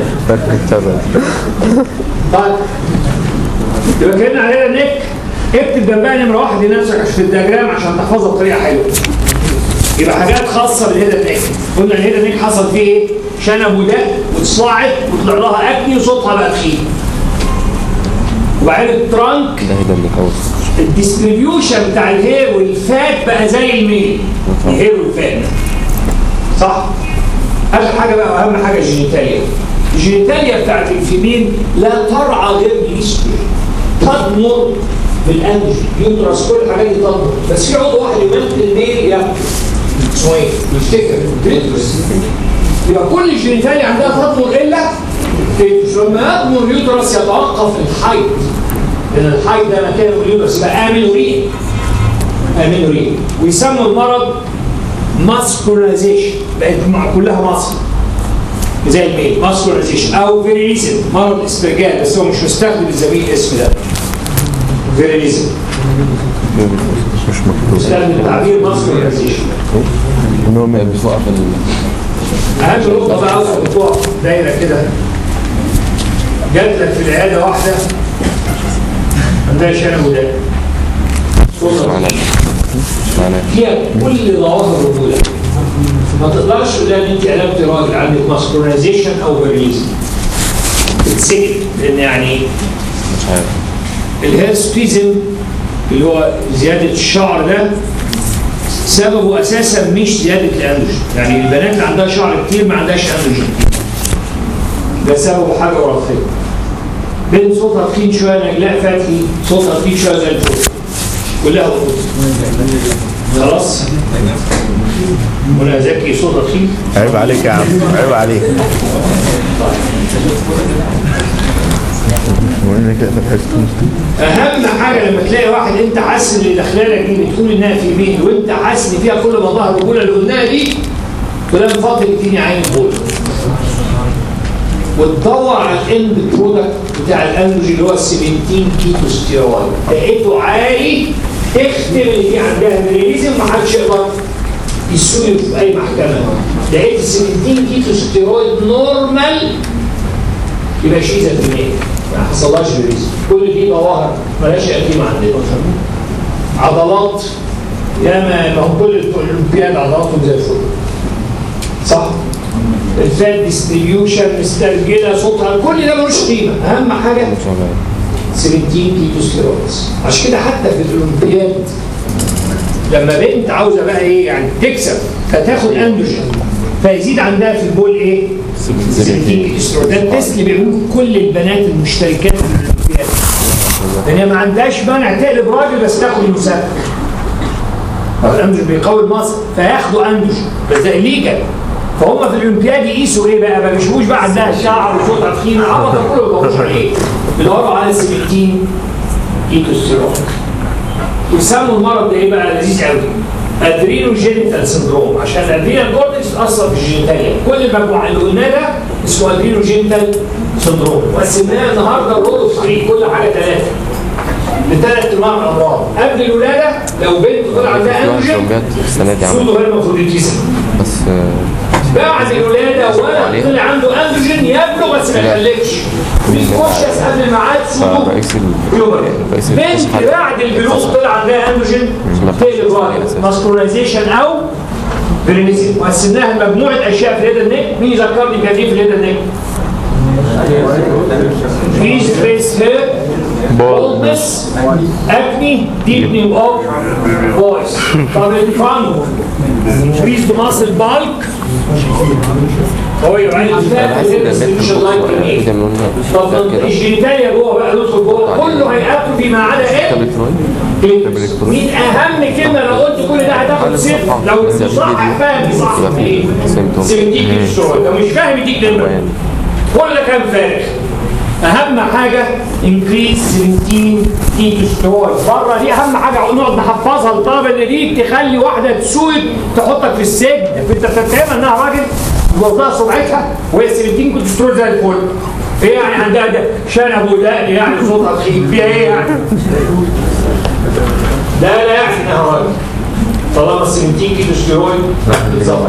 طيب يبقى كان علينا نيك اكتب جنبها نمره واحد لنفسك عشان في الدياجرام عشان تحفظها بطريقه حلوه يبقى حاجات خاصه بالهيدا نيك قلنا الهيدا نيك حصل فيه ايه؟ شنب ودق وتصاعد وطلع لها اكني وصوتها بقى تخين وبعدين الترانك ده هيدا اللي كوس الديستريبيوشن بتاع الهير والفات بقى زي الميل الهير والفات صح؟ اخر حاجه بقى واهم حاجه الجينيتاليا الجينيتاليا بتاعت الفيميل لا ترعى غير الاستروجين تضمر بالانجل يوترس كل الحاجات دي تضمر بس في عضو واحد يمثل الميل يا اسمه ايه؟ يفتكر التريتوس يبقى كل الجينيتاليا عندها تضمر الا التريتوس لما يضمر اليوترس يتوقف الحيض لان الحيض ده مكانه اليوترس يبقى امن وريق امينوريا ويسموا المرض ماسكولاريزيشن بقت مع- كلها مصر زي الميل ماسكولاريزيشن او فيريليزم مرض اسبرجال بس هو مش مستخدم الزميل الاسم ده فيريليزم مش مكتوب مستخدم تعبير ماسكولاريزيشن بتوقف ال اهم نقطه بقى اول بتوع دايره كده جات لك في العياده واحده عندها شنب ودان صوتها معناه معناه فيها كل ظواهر الرجوله ما تقدرش تقول لها ان انت قلبت راجل عندك ماسكولاريزيشن او فيريزم تتسجن لان يعني مش عارف الهيرستيزم اللي هو زياده الشعر ده سببه اساسا مش زياده الاندروجين يعني البنات اللي عندها شعر كتير ما عندهاش اندروجين ده سببه حاجه وراثيه بنت صوتها تخين شويه نجلاء فتحي صوتها تخين شويه زي الفل كلها وقود خلاص منى زكي صوتها تخين عيب عليك يا عم عيب عليك وين كده تحس اهم حاجه لما تلاقي واحد انت حاسس ان اللي داخلالك دي بتقول انها في مين وانت حاسس ان فيها كل مظاهر الرجوله اللي قلناها دي فده من فضلك اديني عين بول وتدور على الاند برودكت بتاع الانرجي اللي هو ال 17 كيتو ستيرويد لقيته عالي اختم اللي في عندها فيريزم ما حدش يقدر يسوي في اي محكمه لقيت ال 17 كيتو ستيرويد نورمال يبقى شيزا كمية ما حصلهاش فيريزم كل دي ظواهر مالهاش قيمه عندنا عضلات ياما ما هم كل الاولمبياد عضلاتهم زي الفل صح الفات ديستريبيوشن مسترجله صوتها كل ده ملوش قيمه اهم حاجه مش عارف 17 كيتو ستيرويدز عشان كده حتى في الاولمبياد لما بنت عاوزه بقى ايه يعني تكسب فتاخد اندروجين فيزيد عندها في البول ايه؟ 17 كيتو ستيرويد ده التست اللي بيعملوه كل البنات المشتركات في الاولمبياد لان هي ما عندهاش مانع تقلب راجل بس تاخد المسابقه طب الاندروجين بيقوي المصل فياخدوا اندروجين بس ده الليجل فهم في الاولمبياد يقيسوا ايه بقى؟ ما بيشوفوش بقى عندها شعر وصوتها تخين العبط ده كله ما بيدوروش عليه بيدوروا على 17 كيتو ستيرويد ويسموا المرض ده ايه بقى لذيذ قوي ادرينو جينيتال سندروم عشان الادرينال كورتكس بتاثر في الجينيتاليا كل المجموعه اللي قلناه ده اسمه ادرينو جينيتال سندروم وقسمناها النهارده رول اوف 3 كل حاجه ثلاثه لثلاث انواع من الامراض قبل الولاده لو بنت طلع عندها في واحد انجن اولمبياد السنه دي عمل سودو هيرمافروديتيزم بس آه، بعد الولاده ولد طلع عنده اندروجين يبلغ بس ما يخلفش بيخش قبل الميعاد سودو فرئيس ال- هيومر رئيس بنت الاتحاد بعد البلوغ طلع عندها اندروجين تقلب راجل ماسكولايزيشن او فيرينيزم وقسمناها لمجموعه اشياء في الهيد النك مين يذكرني كان ايه في الهيد النك؟ في ستريس هير بولدنس اكني deepening of voice طب الفرونت increased muscle bulk هو يبقى الفات بحس ان النت distribution like كده ايه من طب لونها كده الجينيتاليا جوه بقى ندخل جوه كله هيقابله فيما عدا ايه؟ الكتروني مين اهم كلمه لو قلت كل ده هتاخد صفر لو صح فاهم صح ايه؟ 17 كيلو سترويد لو مش فاهم يديك نمره كل ده كان فارغ اهم حاجه انكريز 17 كيلو سترويد بره دي اهم حاجه نقعد نحفظها للطلبه اللي دي تخلي واحده تسوق تحطك في السجن انت فاهمها انها راجل واخدها سمعتها وهي 17 كيلو سترويد زي الفل ايه يعني عندها ده شنب ودقن يعني صوتها تخين فيها ايه يعني؟ ده لا يعني انها راجل طالما 17 كيلو ستيرويد بتظبط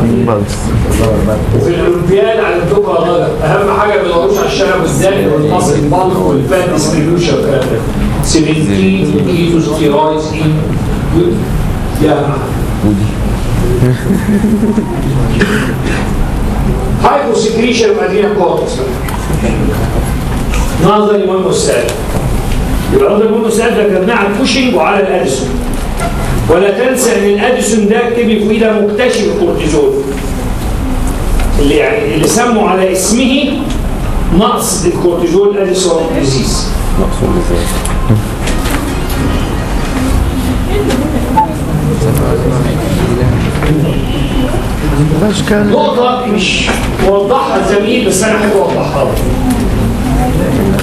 وفي الاولمبياد علمتكم يا راجل اهم حاجه ما بيدوروش على الشنب والزانق والمصل البلق والفات ديستريبيوشن والكلام ده 17 كيلو ستيرويد ان يا هايبو سكريشن مدينه كورتكس نظري مهم السؤال يبقى نظري مهم السؤال ده كان على الكوشنج وعلى الاديسون ولا تنسى ان الاديسون ده اكتبي في ده مكتشف الكورتيزول اللي يعني اللي سموا على اسمه نقص الكورتيزول اديسون ديزيز مقصود ازاي نقطة مش موضحها الزميل بس أنا أحب أوضحها لك.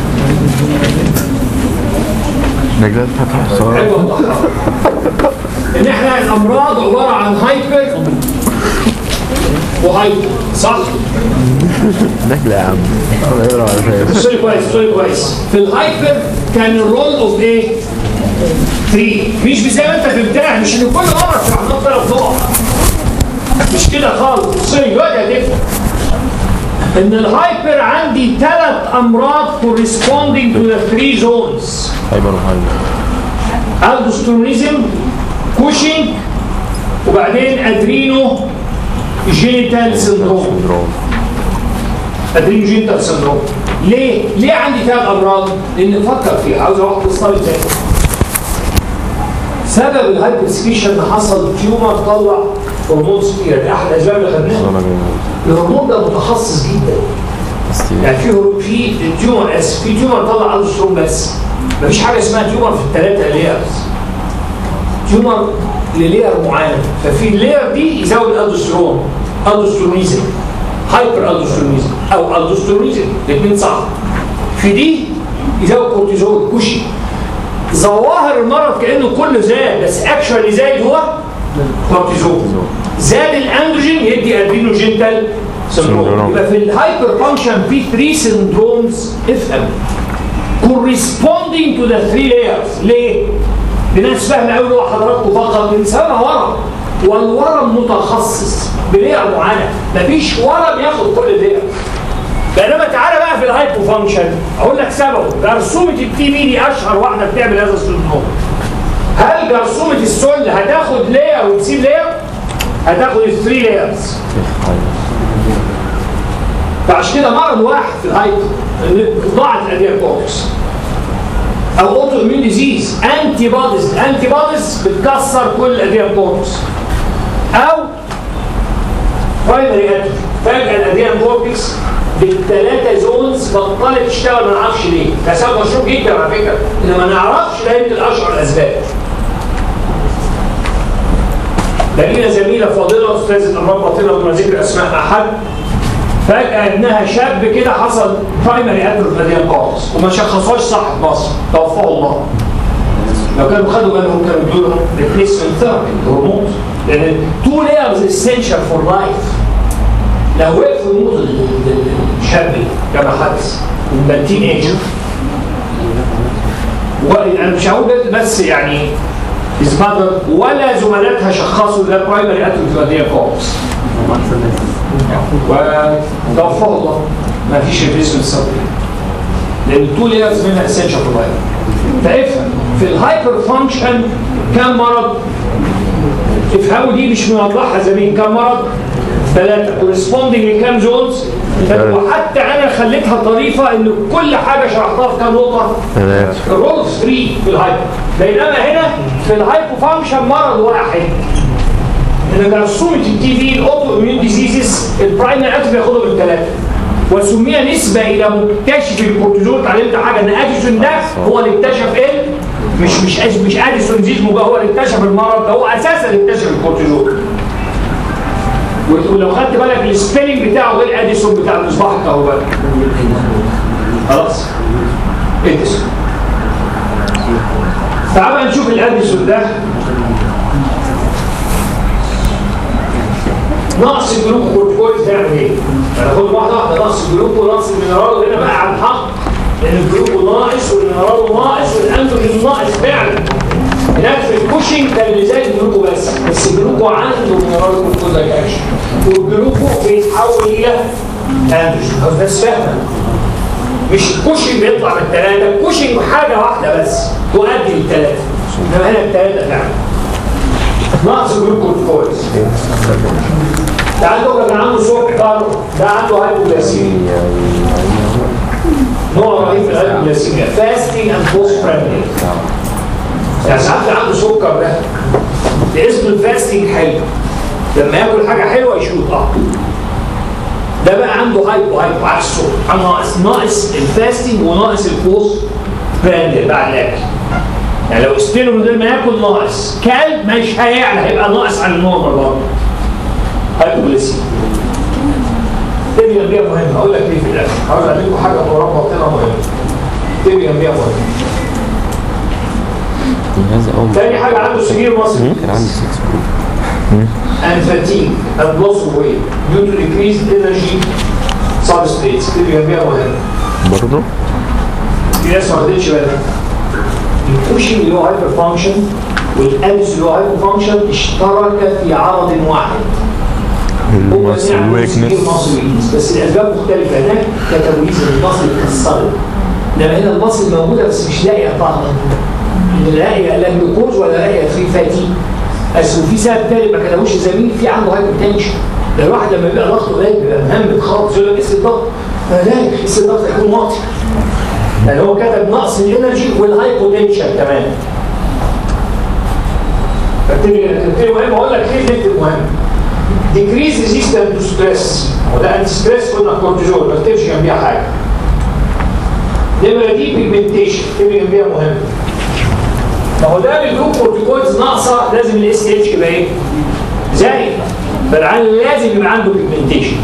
نجاة فتح صار أحب أوضحها لك. ان احنا الامراض عباره عن هايبر وهايبر صح؟ نجلة يا عم الله يقرا على خير بصوا لي كويس بصوا لي كويس في الهايبر كان الرول اوف ايه؟ 3 مش زي ما انت فهمتها مش ان كل مره شرحناه ثلاث نقط مش كده خالص بصوا لي دلوقتي هتفهم ان الهايبر عندي ثلاث امراض corresponding to the three zones هايبر وهايبر الدوسترونيزم كوشنج وبعدين ادرينو جينيتال سندروم ادرينو جينيتال سندروم ليه؟ ليه عندي ثلاث امراض؟ لان فكر فيها عاوز اروح تصطاد تاني سبب الهايبرسكيشن ان حصل تيومر طلع هرمون كتير ده احد الاسباب اللي خدناها الهرمون ده متخصص جدا يعني في هرو- في تيومر اسف في تيومر طلع الستروم بس مفيش حاجه اسمها تيومر في الثلاثه لايرز تيومر للير معين ففي اللير دي يزود الالدوسترون الدوسترونيزم هايبر الدوسترونيزم او الدوسترونيزم الاثنين صح في دي يزود كورتيزول كوشي ظواهر المرض كانه كله زاد بس اكشوالي زايد هو كورتيزول زاد الاندروجين يدي ادرينوجينتال سندروم سندروم. يبقى في الهايبر فانكشن في 3 سندرومز افهم corresponding to the three layers ليه؟ لناس فاهمه قوي هو حضراتكم فقط بنسميها ورم والورم متخصص بلير معينه مفيش ورم ياخد كل لير بينما تعالى بقى في الهايبو فانكشن اقول لك سببه جرثومه التي بي دي اشهر واحده بتعمل هذا السندروم هل جرثومه السل هتاخد لير وتسيب لير؟ هتاخد الثري لايرز فعشان كده مرض واحد في الهايبو ضاعت الاديان كورتكس او اوتو اميون ديزيز انتي بوديز الانتي بوديز بتكسر كل الاديان كورتكس او برايمري اتروفي فجاه الاديان كورتكس بالثلاثه زونز بطلت تشتغل ما نعرفش ليه ده سبب مشهور جدا على فكره ان ما نعرفش ده يمكن اشهر الاسباب ده لينا زميله فاضله استاذه الامراض باطنه دون ذكر اسماء احد فجأة ابنها شاب كده حصل برايمري اتروفي اديان كورتكس وما شخصوهاش صح في مصر توفاه الله لو كانوا خدوا بالهم كانوا بيقولوا لهم ريبليسمنت ثيرابي هرمون لان تو لايرز اسينشال فور لايف لو وقفوا يموت ال- ال- الشاب كما حدث ده التين ايجر وانا مش هقول بس يعني his mother ولا زملاتها شخصوا ده برايمري اتروفي اديان كورتكس وتوفاه الله ما فيش ريبليسمنت ثيرابي لان التو لايرز منها اسينشال فور لايف فافهم في الهايبر فانكشن كم مرض افهموا دي مش موضحها زمان كم مرض ثلاثة كورسبوندنج لكام زونز وحتى انا خليتها طريفة ان كل حاجة شرحتها في كام نقطة ثلاثة الرول اوف 3 في الهايبر بينما هنا في الهايبو فانكشن مرض واحد ان جرثومه التي في الاوتو اميون ديزيزز البرايمري اتروفي ياخدها بالثلاثه وسمي نسبه الى مكتشف الكورتيزول اتعلمت حاجه ان اديسون ده هو اللي اكتشف ايه مش مش أج- مش اديسون زيزمو بقى هو اللي اكتشف المرض ده هو اساسا اللي اكتشف الكورتيزول ولو خدت بالك السبيلنج بتاعه غير اديسون بتاع المصباح الكهربائي خلاص اديسون تعال بقى نشوف الاديسون ده نقص الجلوكوكورتيكويد تعمل ايه؟ هناخد واحده واحده نقص الجلوكو ونقص المينرال وهنا بقى على الحق لان الجلوكو ناقص والمينرال ناقص والاندروجين ناقص فعلا هناك في الكوشنج كان اللي زي الجلوكو بس بس الجلوكو عنده مينرال جلوكوز لايك اكشن والجلوكو بيتحول الى اندروجين هو بس فاهمه مش الكوشنج بيطلع من الثلاثه الكوشنج حاجه واحده بس تؤدي للثلاثه انما هنا الثلاثه فعلا نقص الجلوكوكورتيكويد ده عنده كان عنده سكر ده عنده هايبوغلاسيميا نوع رهيب في الهايبوغلاسيميا فاستنج اند بوست براندنج يعني ساعات عنده سكر ده ده اسمه الفاستنج حلو لما ياكل حاجه حلوه يشوط اه ده بقى عنده هايبو هايبو عكس السكر ناقص ناقص الفاستنج وناقص البوست براندنج بعد الاكل يعني لو استلم من غير ما ياكل ناقص كلب مش هيعلى هيبقى ناقص عن النورمال برضه هايبوغليسيميا تبقى جنبيها مهمه اقول لك ليه في الاخر هقول لكم حاجه تراب باطنه مهمه تبقى جنبيها مهمه هذا أول تاني حاجه عنده سيفير ماسل كان عندي 6 and fatigue and loss of weight due to decreased energy substrates اللي جنبيها مهم برضه في ناس ما خدتش بالها الكوشن اللي هو هايبر فانكشن والابس اللي هو هايبر فانكشن اشترك في عرض واحد هما الماسل الاثنين عندهم ويكنس severe muscle weakness، بس الاسباب مختلفه هناك كتمويز المصل اتكسرت انما هنا المصل موجوده بس مش لاقيه طعم لا لاقيه لا جلوكوز ولا لاقيه فري فاتي اصل في سبب تاني ما كتبوش الزميل في عنده هايبوتنشن ده الواحد لما يبقى ضغطه قليل بيبقى مهمد خالص يقول لك قيس الضغط انا لا قيس الضغط هيكون واطي يعني هو كتب نقص الانرجي والهايبوتنشن كمان فبتبقى بتبقى مهم اقول لك ليه بنكتب مهم decrease resistance to stress وده انتي ستريس قلنا كورتيزول ما تكتبش جنبيها حاجه نمره دي بيجمنتيشن تكتب جنبيها مهم ما هو ده الجلوك كورتيكويدز ناقصه لازم الاس اتش يبقى ايه؟ زايد فالعيان لازم يبقى عنده بيجمنتيشن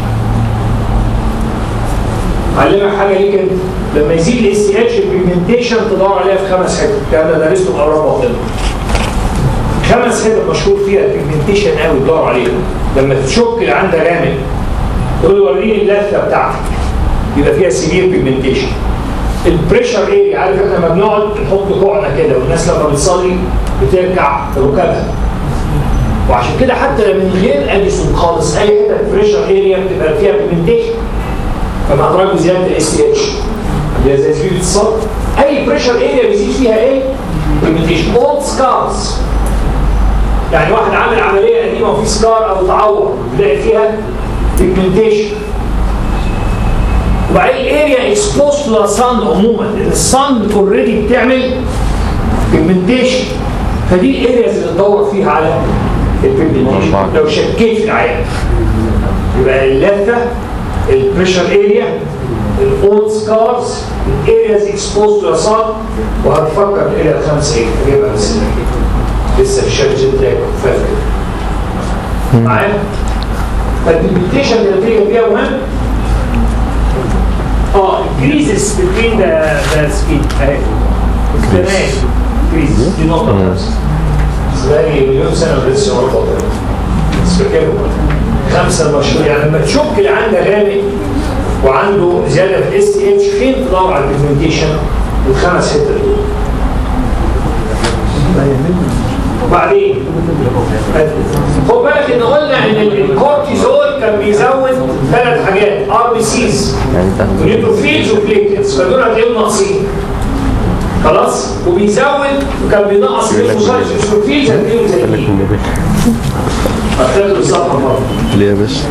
علمك حاجه ليك انت لما يزيد الاس اتش البيجمنتيشن تدور عليها في خمس حتت الكلام ده درسته في اورام باطنه خمس حتت مشهور فيها البيجمنتيشن قوي تدور عليها لما تشك اللي عندها رامل تقول له وريني اللثه بتاعتك يبقى فيها سيفير بيجمنتيشن البريشر ايه عارف احنا لما بنقعد نحط كوعنا كده والناس لما بتصلي بتركع ركبها وعشان كده حتى من غير اديسون خالص اي حته بريشر اريا بتبقى فيها بيجمنتيشن فمع درجه زياده الاس تي اتش اللي هي زي سبيد الصوت اي بريشر اريا بيزيد فيها ايه؟ بيجمنتيشن اولد سكارز يعني واحد عامل عمليه قديمه وفي سكار او تعور بيلاقي فيها بيجمنتيشن وبعدين الاريا اكسبوز تو صن عموما الصن اوريدي بتعمل بيجمنتيشن فدي الارياز اللي تدور فيها على البيجمنتيشن لو شكيت في العيان يبقى اللثه البريشر اريا الاولد سكارز الارياز اكسبوز تو صن وهتفكر الاريا الخمسه ايه هجيبها بس لسه في شات جيت لاج فاكر معايا فالبيجمنتيشن اللي بتيجي فيها مهم اه increases between the the skin اهي اختلاف increases دي نقطة خمسة بقالي مليون سنة بدرس هو الفترة بس فاكرهم خمسة المشهور يعني لما تشك اللي عندها غامق وعنده زيادة في الاس تي اتش فين تدور على البيجمنتيشن الخمس حتت دول وبعدين خد بالك ان قلنا ان الكورتيزول كان بيزود ثلاث حاجات ار بي سيز يعني انت ونيوتروفيلز وبليتلتس فدول هتلاقيهم ناقصين خلاص وبيزود وكان بينقص النيوتروفيلز هتلاقيهم زيادين هتلاقوا الصفحه برضه ليه يا باشا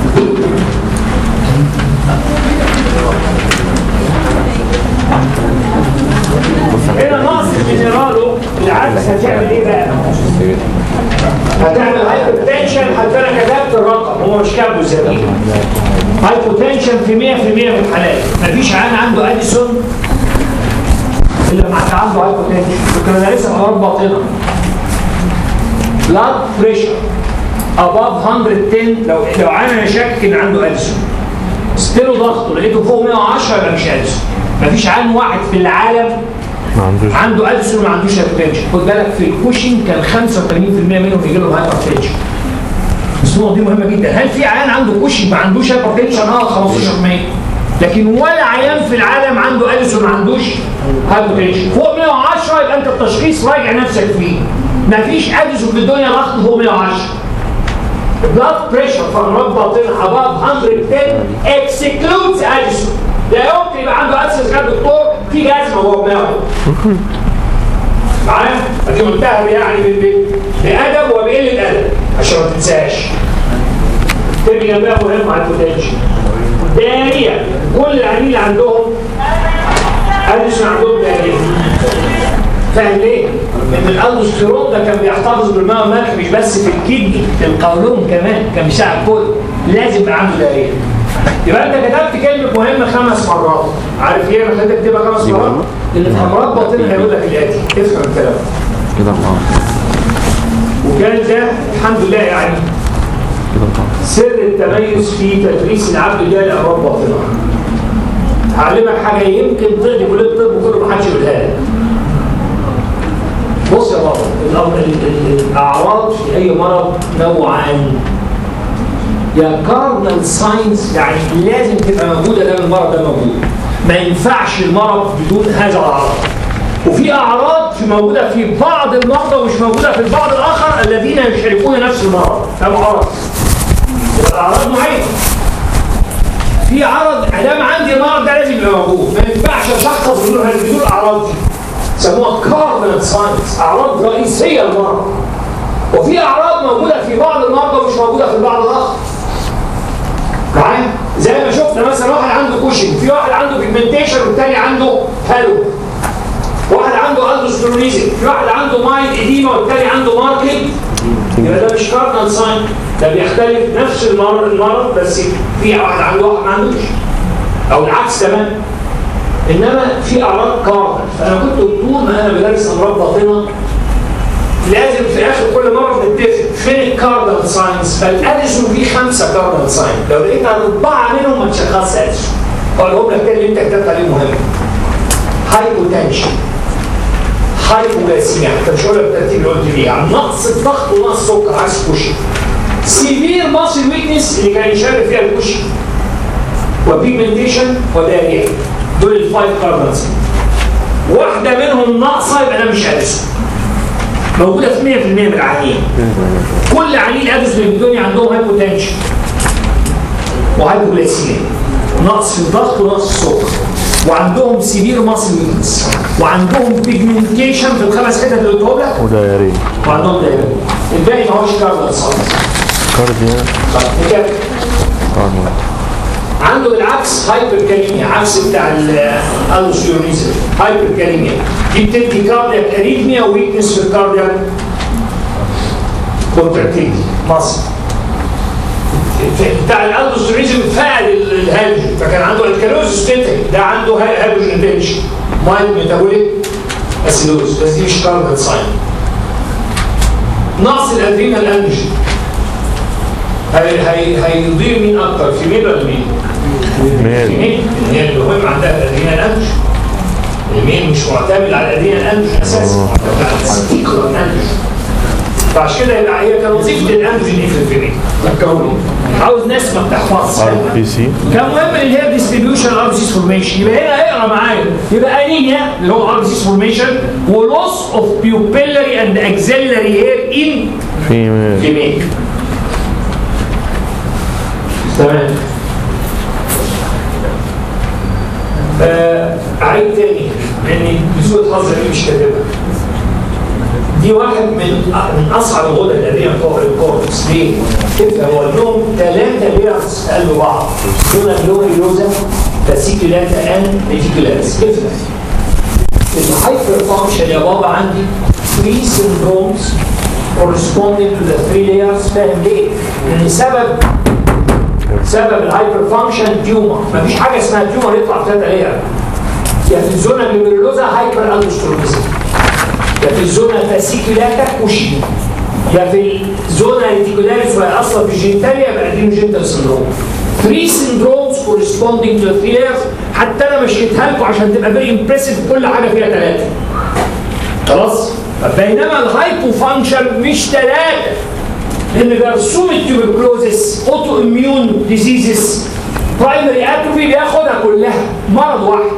هنا نقص المينرالو العكس هتعمل ايه بقى؟ هتعمل هايبوتنشن حتى انا كتبت الرقم هو مش كاتبه زي هايبوتنشن في 100% من الحالات مفيش عيان عنده اديسون الا مع عنده هايبوتنشن وكان لسه في امراض باطنه بلاد بريشر above 110 لو لو انا شاك ان عنده اديسون ستيرو ضغطه لقيته فوق 110 يبقى مش اديسون مفيش عيان واحد في العالم ما عندوش عنده اديسون وما عندوش هايبرتنشن خد بالك في الكوشنج كان 85% منهم يجي لهم هايبرتنشن بس النقطه دي مهمه جدا هل في عيان عنده كوشنج ما عندوش هايبرتنشن اه 15% لكن ولا عيان في العالم عنده اديسون ما عندوش هايبرتنشن فوق 110 يبقى انت التشخيص راجع نفسك فيه ما فيش اديسون في الدنيا ضغط فوق 110 blood pressure في امراض باطنه above 110 excludes اديسون لا يمكن يبقى عنده اديسون كان دكتور في جزمه جوه دماغه معايا؟ ادي قلتها يعني ب- ب- بادب وبقله ادب عشان ما تنساش. ترمي جنبها مهم على البوتنشال. دارية كل العيانين اللي عندهم اديسون عندهم دارية. فاهم ليه؟ ان الالدوستيرون ده كان بيحتفظ بالماء والملح مش بس في الكدني في القولون كمان كان بيساعد الكل لازم يبقى عنده دارية. يبقى انت كتبت كلمه مهمه خمس مرات عارف ليه انا خليتك تكتبها خمس مرات؟ لان في امراض باطنه هيقول لك الاتي افهم الكلام كده اربعة وكان ده الحمد لله يعني كده اربعة سر التميز في تدريس العبد ده لامراض باطنه هعلمك حاجه يمكن تقضي كليه الطب وكله ما حدش يقولها لك بص بص يا بابا الأم- ال- ال- الاعراض في اي مرض نوعان يا كاردنال ساينز يعني لازم تبقى موجوده ده المرض ده موجود ما ينفعش المرض بدون هذا الاعراض وفي اعراض في موجوده في بعض المرضى ومش موجوده في البعض الاخر الذين يشاركون نفس المرض ده معرض يبقى اعراض معينه في عرض ادام عندي مرض ده لازم يبقى موجود ما ينفعش اشخص بدون بدون الاعراض دي سموها كاردنال ساينز اعراض رئيسيه للمرض وفي اعراض موجوده في بعض المرضى ومش موجوده في البعض الاخر معايا زي ما شفنا مثلا واحد عنده كوشنج في واحد عنده بيجمنتيشن والتاني عنده هالو واحد عنده الدوسترونيزم في واحد عنده مايند اديما والتاني عنده ماركت يبقى ده مش كاردنال ساين ده بيختلف نفس المرض المرض بس في واحد عنده واحد ما عندوش او العكس تمام انما في اعراض كاردنال فانا كنت طول ما انا بدرس امراض باطنه لازم في اخر كل مره نتفق فين الكاردنال ساينز فالاديسون فيه خمسه كاردنال ساين لو لقيت اربعه منهم ما تشخصش اديسون اقولهم لك تاني اللي انت كتبت عليه مهم هايبوتنشن هايبوغلاسيميا انت مش هقول لك الترتيب اللي قلت فيه يعني نقص الضغط ونقص السكر عايز كوشن سيفير ماسل ويكنس اللي كان يشارك فيها الكوشن وبيجمنتيشن وداريا دول الفايف كاردنالز واحده منهم ناقصه يبقى ده مش اديسون موجوده في 100% من العيانين كل عيانين اديسون في الدنيا عندهم هايبوتنشن وهايبوغلاسيميا نقص في الضغط ونقص السكر وعندهم سيفير ماسل ويكنس وعندهم بيجمنتيشن في الخمس حتت اللي قلتهم لك وده يا ريت وعندهم دايما الباقي ما هوش كارديال ساينس كارديا نكمل كارديا عنده بالعكس هايبر كاليميا عكس بتاع الالوسيونيزم هايبر كاليميا دي بتدي كاردياك اريثميا ويكنس في الكاردياك كونتراكتيفيتي مصر بتاع الالدوستريزم فعل الهيدروجين فكان عنده الكالوز ستيتك ده عنده هيدروجين تنشن مايند ميتابوليك اسيدوز بس دي مش كارديال ساين نقص الادرينال انرجي هي هي هيضير مين اكتر في مين ولا مين؟ مين؟ في مين؟ لان هي المهم عندها الادرينال انرجي المين مش معتمد على الادرينال انرجي اساسا معتمد على الستيكولار انرجي فعشان كده يبقى هي كان وظيفه الانرجين ايه في الفيميل؟ الكوني عاوز ناس ما بتحفظش ار بي سي كان مهم اللي هي ديستريبيوشن ار سيس فورميشن يبقى هنا اقرا معايا يبقى انيميا اللي هو ار سيس فورميشن ولوس اوف بيوبيلاري اند اكسيلاري هير ان في فيميل تمام آه، اعيد تاني لان بسوء الحظ دي مش كاتبها دي واحد من من اصعب الغدد الذين فوق الكورتكس ليه؟ افهم هو لهم ثلاثه ليرز في قلب بعض دون لوريوزا فاسيكولاتا ان ريتيكولاريس افهم الهايبر فانكشن يا بابا عندي 3 syndromes corresponding to the three layers فاهم ليه؟ لان سبب سبب الهايبر فانكشن تيومر مفيش حاجه اسمها تيومر يطلع في ثلاثه لاير يا في الزونه جلوميرولوزا هايبر اندوستروميزم يا في الزونه فاسيكولاتا كوشي يا في الزونه ريتيكولاريس وهي اصلا في الجينتاليا يبقى جنتال سندروم 3 syndromes corresponding to the three layers حتى انا مشيتها لكم عشان تبقى فيري امبرسيف كل حاجه فيها ثلاثه خلاص بينما الهايبو فانكشن مش ثلاثه لان جرثومه التوبركلوزس اوتو اميون ديزيزز برايمري اتروفي بياخدها كلها مرض واحد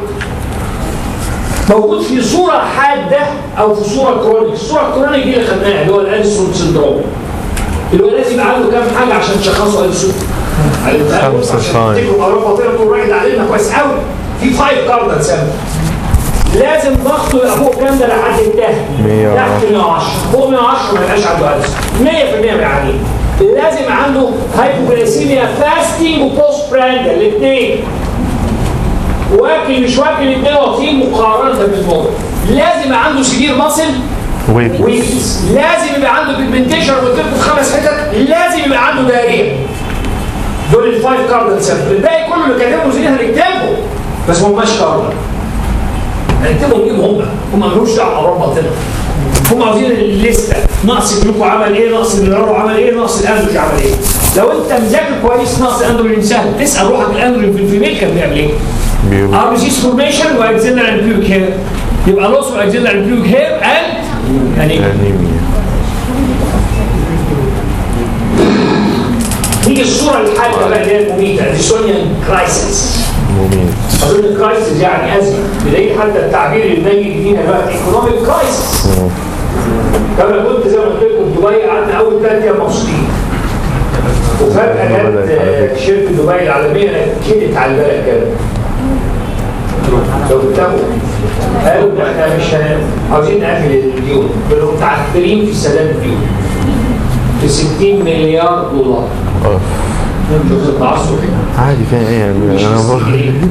موجود في صوره حاده او في صوره كرونيك الصوره الكرونيك دي اللي خدناها اللي هو الالسون سندروم اللي هو لازم يبقى عنده كام حاجه عشان تشخصوا السون خمسة ساين. اوروبا طلع طول راجل علينا كويس قوي في فايف كاردن سام لازم ضغطه يبقى فوق كام ده لحد انتهى مية تحت 110 فوق 110 ما يبقاش عنده ألسن 100% يعني لازم عنده هايبوغليسيميا فاستنج وبوست براندل الاثنين واكل مش واكل الاثنين واطيين مقارنه بالموت لازم يبقى عنده سيفير ماسل ويت ويكنس لازم يبقى عنده بيجمنتيشن وتبقى في خمس حتت لازم يبقى عنده دايريه دول الفايف كاردل سيمبل الباقي كله اللي كاتبه زي هنكتبه بس ما هماش كاردل هنكتبهم نجيبهم هم هم مالهمش دعوه اوروبا طلع هم عاوزين الليسته نقص الجلوكو عمل ايه نقص الميرارو عمل ايه نقص الاندروج عمل ايه لو انت مذاكر كويس نقص الاندروجين سهل تسال روحك الاندروجين في الفيميل كان بيعمل ايه بيبقى ار بي سيس فورميشن واكزيلر اند بيوك هير يبقى لوس واكزيلر اند بيوك هير اند انيميا نيجي الصوره الحاده بقى اللي هي المميته اديسونيان كرايسيس مميت اظن كرايسيس يعني ازمه بدليل حتى التعبير اللي بنجي فينا دلوقتي ايكونوميك كرايسيس فانا كنت زي ما قلت لكم في دبي قعدنا اول ثلاث ايام مبسوطين وفجاه جت آه، شركه دبي العالميه نكدت على البلد كده لو بتتابعوا قالوا ده احنا مش هن- عاوزين نقفل الديون كانوا متعثرين في سداد الديون في 60 مليار دولار شفت التعثر عادي فيها ايه يعني انا برضه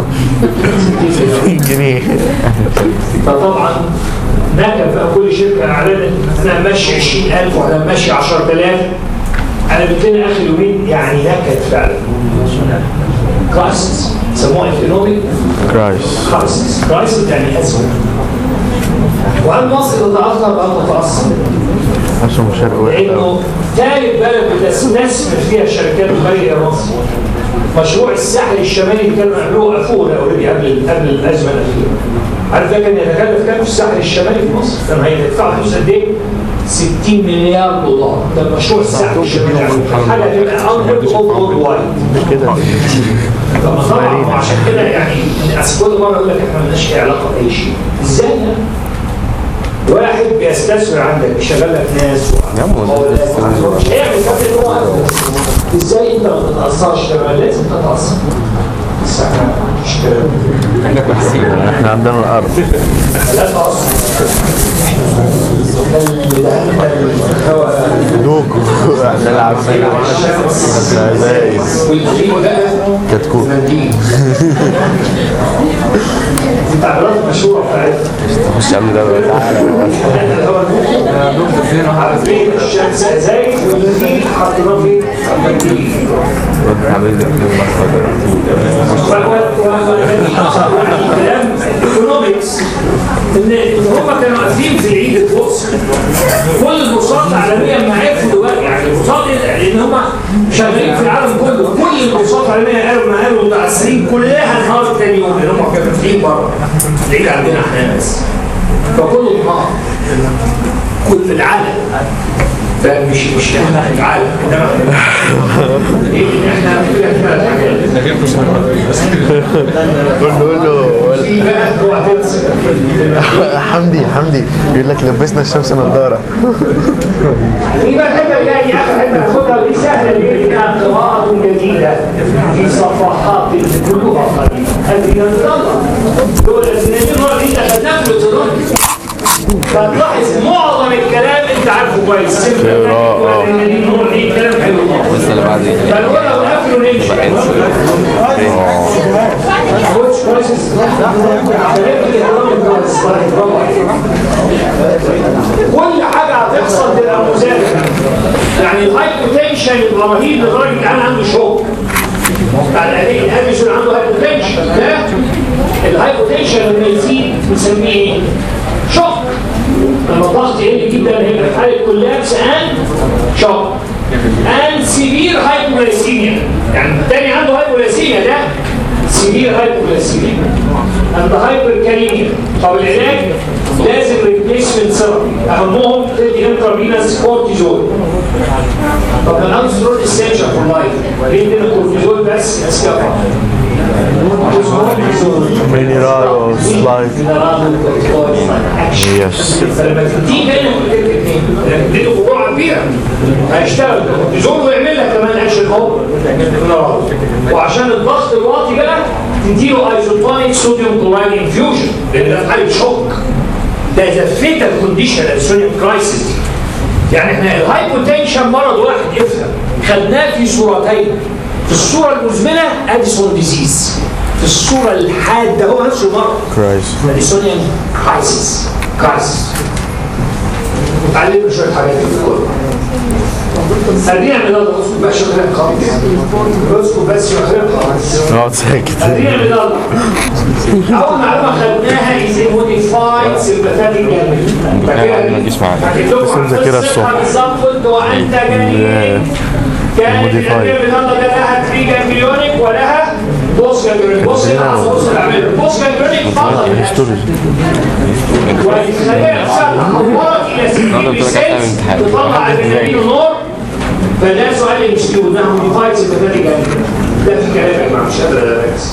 60 جنيه فطبعا نكب بقى كل شركه اعلنت انا ماشي 20000 وانا ماشي 10000 انا بتلاقي اخر يومين يعني نكد فعلا كرايسيس سموها ايكونوميك كرايس كرايسيس كرايسيس يعني ازمه وهل مصر تتاثر او تتاثر؟ عشان مشاركة واحد لانه ثالث بلد بتستثمر فيها الشركات الخارجيه مصر مشروع الساحل الشمالي اللي كانوا يعملوه قفوله اوريدي قبل قبل الازمه الاخيره عارف ده كان يتكلف كام في الساحل الشمالي في مصر؟ كانوا هيدفعوا فلوس قد ايه؟ 60 مليار دولار ده مشروع الساحل الشمالي حاجه تبقى انهرد اوف وورلد وايد كده طب طبعا وعشان كده يعني أصل كل مره يقول لك احنا مالناش اي علاقه باي شيء ازاي يعني؟ واحد بيستثمر عندك بيشغل لك ناس ومقاولات مش هيعمل كده إن هو أبدا. ازاي انت ما تتاثرش كمان لازم تتاثر بس احنا مش كده احنا كويسين احنا عندنا الارض لا تاثر دوك نلعب ازايز والجيم بقى كتكوت منديل التعبيرات المشهوره بتاعتها خش قبل ده بقى تعالى عارفين الشمس ازاي والنيل حطيناه فين؟ منديل عامل زي كلام ايكونومكس ان هم كانوا قاعدين في عيد الفرصه كل البورصات العالميه لما عرفوا دلوقتي يعني البورصات لان هم شغالين في العالم كله كل البورصات العالميه قالوا ما قالوا متعثرين كلها انهارت تاني يوم لان هم كانوا فاتحين بره بعيد عندنا احنا بس فكله انهار كل في العالم فمش مش احنا في العالم انما إيه، احنا كده ثلاث حاجات قول له قول له في بقى اوعى تنسى حمدي حمدي بيقول لك لبسنا الشمس نظاره في بقى الحته اللي جايه اخر حته ناخدها دي سهله دي انها قراءه جديده في صفحات كلها قليله هذه الله دول الاثنين دول انت خدناهم في التدرج فتلاحظ معظم الكلام انت عارفه كويس قراءة. النور دي كلام حلو بس اللي بعد فالأولى ونقفل ونمشي كوتش كويس كل حاجه هتحصل تبقى مذاكره يعني الهايبوتنشن يبقى رهيب لدرجه الان عنده شوك بتاع الادين الاديسون عنده هايبوتنشن ده الهايبوتنشن لما يزيد بنسميه ايه؟ شوك لما الضغط يقل جدا هيبقى في حاله كولابس اند شوك and severe hypoglycemia يعني الثاني عنده hypoglycemia ده severe hypoglycemia and hyperkalemia طب العلاج لازم replacement therapy اهمهم تدي intravenous cortisol طب الانسترول essential for life ليه ادينا كورتيزول بس اسكافا مينيرال سلايد يس فلما تديه هنا لما تديله جرعه كبيره هيشتغل الكورتيزون ويعمل لك كمان اكشن هوب وعشان الضغط الواطي بقى تديله ايزوتونيك صوديوم كلورايد انفيوجن لان ده في حاله شوك ده ذا فيتال كونديشن السونيوم كرايسيس دي يعني احنا الهايبوتنشن مرض واحد افهم خدناه في صورتين في الصوره المزمنه اديسون ديزيز في الصوره الحاده هو نفسه المرض كرايس ماديسونيان كرايسيس كرايسيس اتعلمنا شويه حاجات في الكل خلينا من هذا اسكت بقى شغال خالص اسكت بس شغال خالص اقعد ساكت خلينا من هذا اول معلومه خدناها از موديفايد سيمباثيك ما تجيش معايا. بس مذاكرها الصبح. بالظبط كنت وانت جنين كانت Modified. الادويه بالنظر ده لها تري جانجليونيك ولها بوست جانجرونيك بص هنا بص الاعمال بوست جانجرونيك فقط والخلايا نفسها تحولت الى سيلز تطلع ادرينالين ونور فده سؤال ام اس كيو انها موديفايد سيمباثيك ده في كلام يا جماعه مش قادر اركز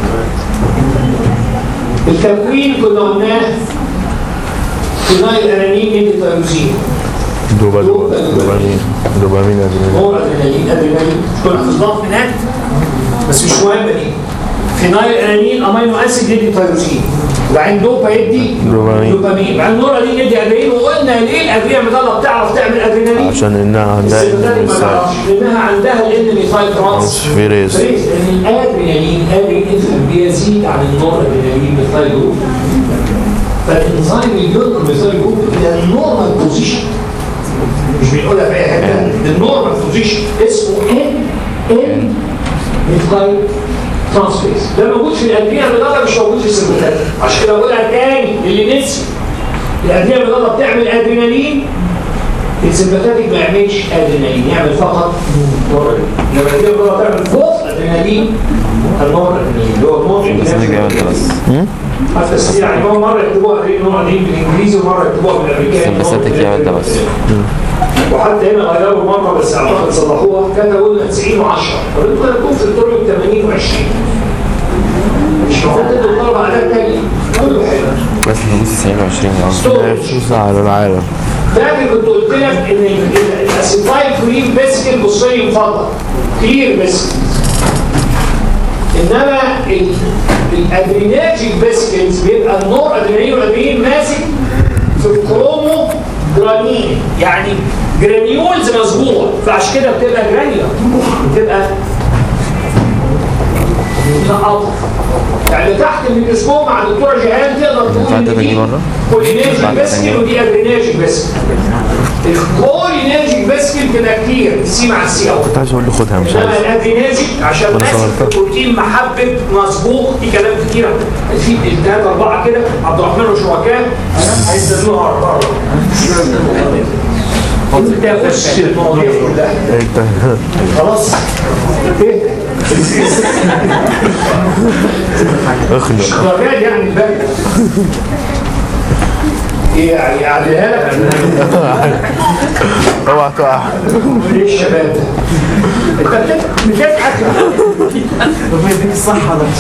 التكوين كنا قلناه فينايل الانانين من التيروزين دوبا دوبا دوبامين دوبامين ادرينالين هو ادرينالين ادرينالين كنا حفظناه هناك بس مش مهمه دي فينايل الانانين امينو اسيد يدي تيروزين وبعدين دوبا يدي دوبامين. دوبامين بعدين نورالين يدي ادرينالين وقلنا ليه الادرينالين بتطلع بتعرف تعمل ادرينالين عشان انها عندها السيمباتيك ما تعرفش لانها عندها الان ميثايل ترانس ترانسفيريز لان الادرينالين ادرينالين بيزيد عن النور ادرينالين ميثايل جروب فالانزيم يجر ميثايل جروب الى النورمال بوزيشن مش بنقولها في اي حته النورمال بوزيشن اسمه ان ان ميثايل ترانسفيريز ده موجود في الادويه الرياضه مش موجود في السيمباتيك عشان كده بقولها تاني اللي نسي الادويه الرياضه بتعمل ادرينالين السمباتيك ما يعملش ادرينالين يعمل فقط نورالين لما الادويه الرياضه تعمل فوق ادرينالين النورالين اللي هو النور بس جامد ده بس حتى الس- يعني هو مره يكتبوها نورالين بالانجليزي ومره يكتبوها بالامريكاني السمباتيك يعمل ده بس وحتى هنا غيروا مره بس اعتقد صلحوها كتبوا لنا 90 و10 طب انتوا هتكون في الدور 80 و20 مش معقول تدوا الطلبه عدد تاني كله حلو بس نبص 90 و20 يا عم ستورج فلوس على العالم فاكر كنت قلت لك ان الاسيتايل كلين بيسكل بصري مفضل كلير بيسكل انما ال- الادريناجيك بيسكلز بيبقى النور ادرينالين والادرينالين ماسك في الكرومو جرانين يعني جرانيولز مصبوغه فعشان كده بتبقى جرانيولا بتبقى نقط يعني تحت الميكروسكوب مع الدكتوره جيهان تقدر تقول بعد ان تاني دي مرة؟ كولينيرجيك بعد بيسكل تاني مرة. ودي ادريناجيك بيسكل الكولينيرجيك بيسكل بتبقى كتير سي مع السي او كنت عايز اقول له خدها مش انما عايز الادريناجيك عشان وأنا ماسك صغرتها. البروتين محبب مسبوق في كلام كتير في الثلاثه اربعه كده عبد الرحمن وشركاه هيستنوها اربعه انت فش المواضيع كلها انت خلاص ايه اخنق شغال يعني الباقي ايه يعني اعدلها لك اوعى تقع ايه الشباب ده؟ انت بتضحك- بتضحك ربنا يديك الصحة ده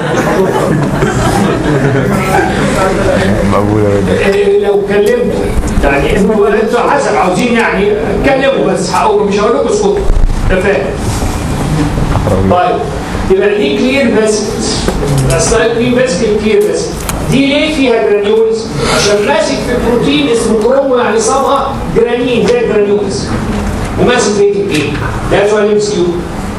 مقبول يا ولد إيه لو كلمت يعني انتوا انتوا حسب عاوزين يعني اتكلموا بس هقول مش هقول لكم اسكتوا انت فاهم طيب يبقى دي كلير باسكت السايد كلير باسكت كلير باسكت دي ليه فيها جرانيولز؟ عشان ماسك في بروتين اسمه كرومو يعني صبغه جرانين زي الجرانيولز وماسك في ايه؟ ده سؤال ام كيو